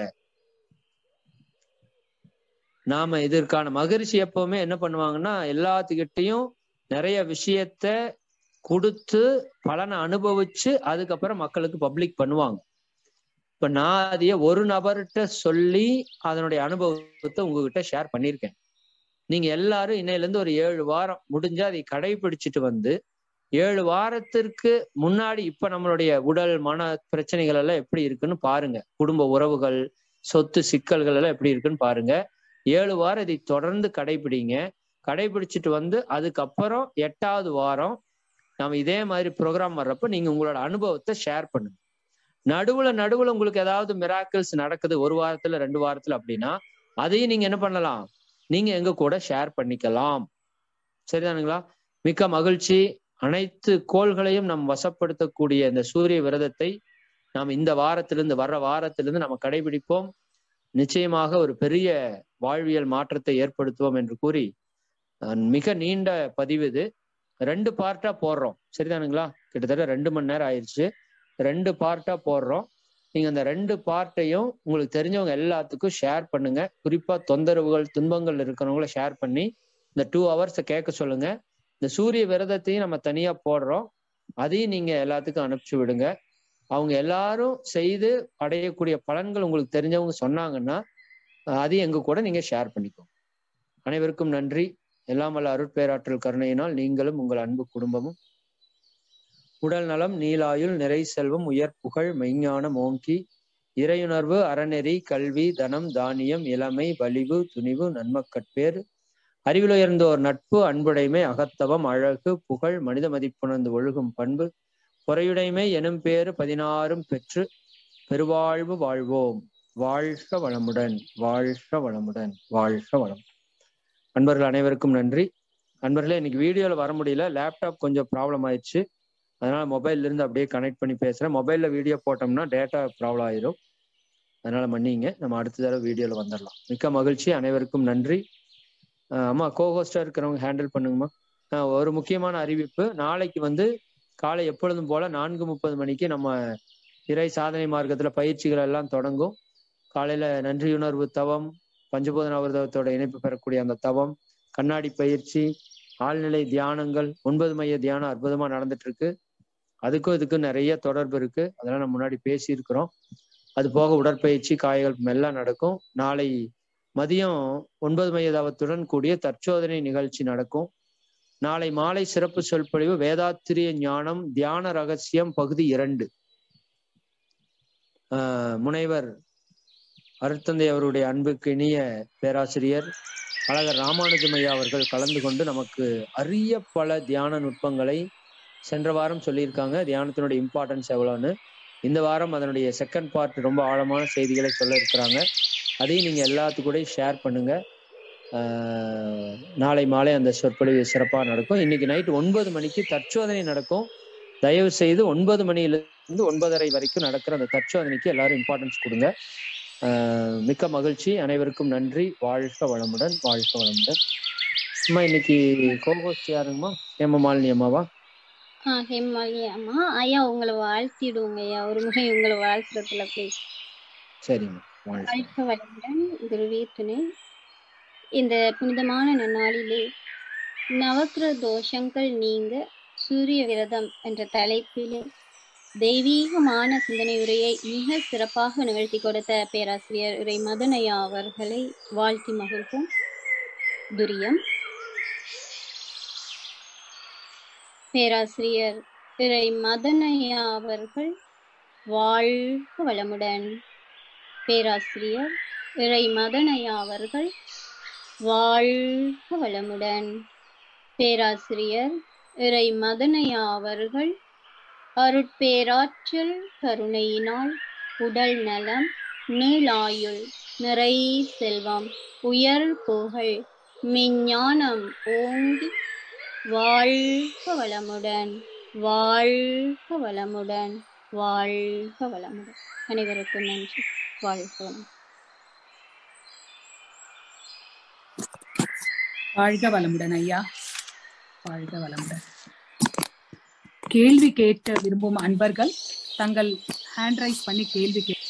நாம இதற்கான மகிழ்ச்சி எப்பவுமே என்ன பண்ணுவாங்கன்னா எல்லாத்துக்கிட்டையும் நிறைய விஷயத்த கொடுத்து பலனை அனுபவிச்சு அதுக்கப்புறம் மக்களுக்கு பப்ளிக் பண்ணுவாங்க இப்ப நான் அதைய ஒரு நபர்கிட்ட சொல்லி அதனுடைய அனுபவத்தை உங்ககிட்ட ஷேர் பண்ணியிருக்கேன் நீங்க எல்லாரும் இன்னையில இருந்து ஒரு ஏழு வாரம் முடிஞ்சா அதை கடைபிடிச்சிட்டு வந்து ஏழு வாரத்திற்கு முன்னாடி இப்ப நம்மளுடைய உடல் மன பிரச்சனைகள் எல்லாம் எப்படி இருக்குன்னு பாருங்க குடும்ப உறவுகள் சொத்து சிக்கல்கள் எல்லாம் எப்படி இருக்குன்னு பாருங்க ஏழு வாரம் இதை தொடர்ந்து கடைபிடிங்க கடைபிடிச்சிட்டு வந்து அதுக்கப்புறம் எட்டாவது வாரம் நம்ம இதே மாதிரி ப்ரோக்ராம் வர்றப்ப நீங்க உங்களோட அனுபவத்தை ஷேர் பண்ணுங்க நடுவுல நடுவுல உங்களுக்கு ஏதாவது மிராக்கிள்ஸ் நடக்குது ஒரு வாரத்துல ரெண்டு வாரத்துல அப்படின்னா அதையும் நீங்க என்ன பண்ணலாம் நீங்க எங்க கூட ஷேர் பண்ணிக்கலாம் சரிதானுங்களா மிக்க மகிழ்ச்சி அனைத்து கோள்களையும் நம் வசப்படுத்தக்கூடிய இந்த சூரிய விரதத்தை நாம் இந்த வாரத்திலிருந்து வர்ற வாரத்திலிருந்து நம்ம கடைபிடிப்போம் நிச்சயமாக ஒரு பெரிய வாழ்வியல் மாற்றத்தை ஏற்படுத்துவோம் என்று கூறி மிக நீண்ட பதிவு இது ரெண்டு பார்ட்டா போடுறோம் சரிதானுங்களா கிட்டத்தட்ட ரெண்டு மணி நேரம் ஆயிடுச்சு ரெண்டு பார்ட்டா போடுறோம் நீங்க அந்த ரெண்டு பார்ட்டையும் உங்களுக்கு தெரிஞ்சவங்க எல்லாத்துக்கும் ஷேர் பண்ணுங்க குறிப்பா தொந்தரவுகள் துன்பங்கள் இருக்கிறவங்கள ஷேர் பண்ணி இந்த டூ ஹவர்ஸை கேட்க சொல்லுங்க இந்த சூரிய விரதத்தையும் நம்ம தனியா போடுறோம் அதையும் நீங்க எல்லாத்துக்கும் அனுப்பிச்சு விடுங்க அவங்க எல்லாரும் செய்து அடையக்கூடிய பலன்கள் உங்களுக்கு தெரிஞ்சவங்க சொன்னாங்கன்னா அதையும் எங்க கூட நீங்க ஷேர் பண்ணிக்கோங்க அனைவருக்கும் நன்றி எல்லாம் வல்ல அருட்பேராற்றல் கருணையினால் நீங்களும் உங்கள் அன்பு குடும்பமும் உடல் நலம் நீலாயுள் நிறை செல்வம் உயர் புகழ் மெய்ஞானம் ஓங்கி இறையுணர்வு அறநெறி கல்வி தனம் தானியம் இளமை வலிவு துணிவு நன்மக்கட்பேர் அறிவிலுயர்ந்தோர் நட்பு அன்புடைமை அகத்தவம் அழகு புகழ் மனித மதிப்புணர்ந்து ஒழுகும் பண்பு பொறையுடைமை எனும் பேறு பதினாறும் பெற்று பெருவாழ்வு வாழ்வோம் வாழ்க வளமுடன் வாழ்க வளமுடன் வாழ்க வளம் அன்பர்கள் அனைவருக்கும் நன்றி அன்பர்களே இன்னைக்கு வீடியோல வர முடியல லேப்டாப் கொஞ்சம் ப்ராப்ளம் ஆயிடுச்சு அதனால மொபைல்ல இருந்து அப்படியே கனெக்ட் பண்ணி பேசுறேன் மொபைல்ல வீடியோ போட்டோம்னா டேட்டா ப்ராப்ளம் ஆயிரும் அதனால மன்னிங்க நம்ம அடுத்த தடவை வீடியோல வந்துடலாம் மிக்க மகிழ்ச்சி அனைவருக்கும் நன்றி அம்மா கோஹோஸ்டா இருக்கிறவங்க ஹேண்டில் பண்ணுங்கம்மா ஒரு முக்கியமான அறிவிப்பு நாளைக்கு வந்து காலை எப்பொழுதும் போல நான்கு முப்பது மணிக்கு நம்ம இறை சாதனை மார்க்கத்துல பயிற்சிகள் எல்லாம் தொடங்கும் காலையில நன்றியுணர்வு தவம் பஞ்சபோதன விரதத்தோட இணைப்பு பெறக்கூடிய அந்த தவம் கண்ணாடி பயிற்சி ஆழ்நிலை தியானங்கள் ஒன்பது மைய தியானம் அற்புதமா நடந்துட்டு இருக்கு அதுக்கும் இதுக்கும் நிறைய தொடர்பு இருக்கு அதெல்லாம் நம்ம முன்னாடி பேசியிருக்கிறோம் அது போக உடற்பயிற்சி காய்கள் எல்லாம் நடக்கும் நாளை மதியம் ஒன்பது மைய தவத்துடன் கூடிய தற்சோதனை நிகழ்ச்சி நடக்கும் நாளை மாலை சிறப்பு சொற்பொழிவு வேதாத்திரிய ஞானம் தியான ரகசியம் பகுதி இரண்டு ஆஹ் முனைவர் அருத்தந்தை அவருடைய அன்புக்கு இனிய பேராசிரியர் அழகர் ராமானுஜமையா அவர்கள் கலந்து கொண்டு நமக்கு அரிய பல தியான நுட்பங்களை சென்ற வாரம் சொல்லியிருக்காங்க தியானத்தினுடைய இம்பார்ட்டன்ஸ் எவ்வளோன்னு இந்த வாரம் அதனுடைய செகண்ட் பார்ட் ரொம்ப ஆழமான செய்திகளை சொல்ல இருக்கிறாங்க அதையும் நீங்க எல்லாத்து கூடயும் ஷேர் பண்ணுங்க ஆஹ் நாளை மாலை அந்த சொற்பொழிவு சிறப்பாக நடக்கும் இன்னைக்கு நைட் ஒன்பது மணிக்கு தற்சோதனை நடக்கும் தயவு செய்து ஒன்பது மணியிலிருந்து ஒன்பதரை வரைக்கும் நடக்கிற அந்த தற்சோதனைக்கு எல்லாரும் இம்பார்ட்டன்ஸ் கொடுங்க ஆஹ் மிக்க மகிழ்ச்சி அனைவருக்கும் நன்றி வாழ்க வளமுடன் வாழ்க வளமுடன் அம்மா இன்னைக்கு கோகோஸ்ட் யாருங்கம்மா ஏமா மாலினி அம்மாவா ஆ ஹேமாலி அம்மா ஐயா உங்களை வாழ்த்திடுவோங்க ஐயா ஒரு முறை உங்களை வாழ்த்துறதுல ப்ளீஸ் சரிம்மா வாழ்க வாழ்க வளமுடன் குருவே துணை இந்த புனிதமான நன்னாளிலே நவக்கிர தோஷங்கள் நீங்க சூரிய விரதம் என்ற தலைப்பிலே தெய்வீகமான சிந்தனை உரையை மிக சிறப்பாக நிகழ்த்தி கொடுத்த பேராசிரியர் உரை மதனையா அவர்களை வாழ்த்தி மகிழ்வோம் துரியம் பேராசிரியர் இறை மதனையா அவர்கள் வாழ்க வளமுடன் பேராசிரியர் இறை மதனையா அவர்கள் வாழ்க வளமுடன் பேராசிரியர் இறை மதனையா அவர்கள் அருட்பேராற்றல் கருணையினால் உடல் நலம் நீளாயுள் நிறை செல்வம் உயர் புகழ் மெஞ்ஞானம் ஓங்கி வாழ்க வளமுடன் வாழ்க வளமுடன் வாழ்க வளமுடன் அனைவருக்கும் நன்றி வாழ்க வளமுடன் வாழ்க வளமுடன் ஐயா வாழ்க வளமுடன் கேள்வி கேட்க விரும்பும் அன்பர்கள் தங்கள் ஹேண்ட் ரைஸ் பண்ணி கேள்வி கே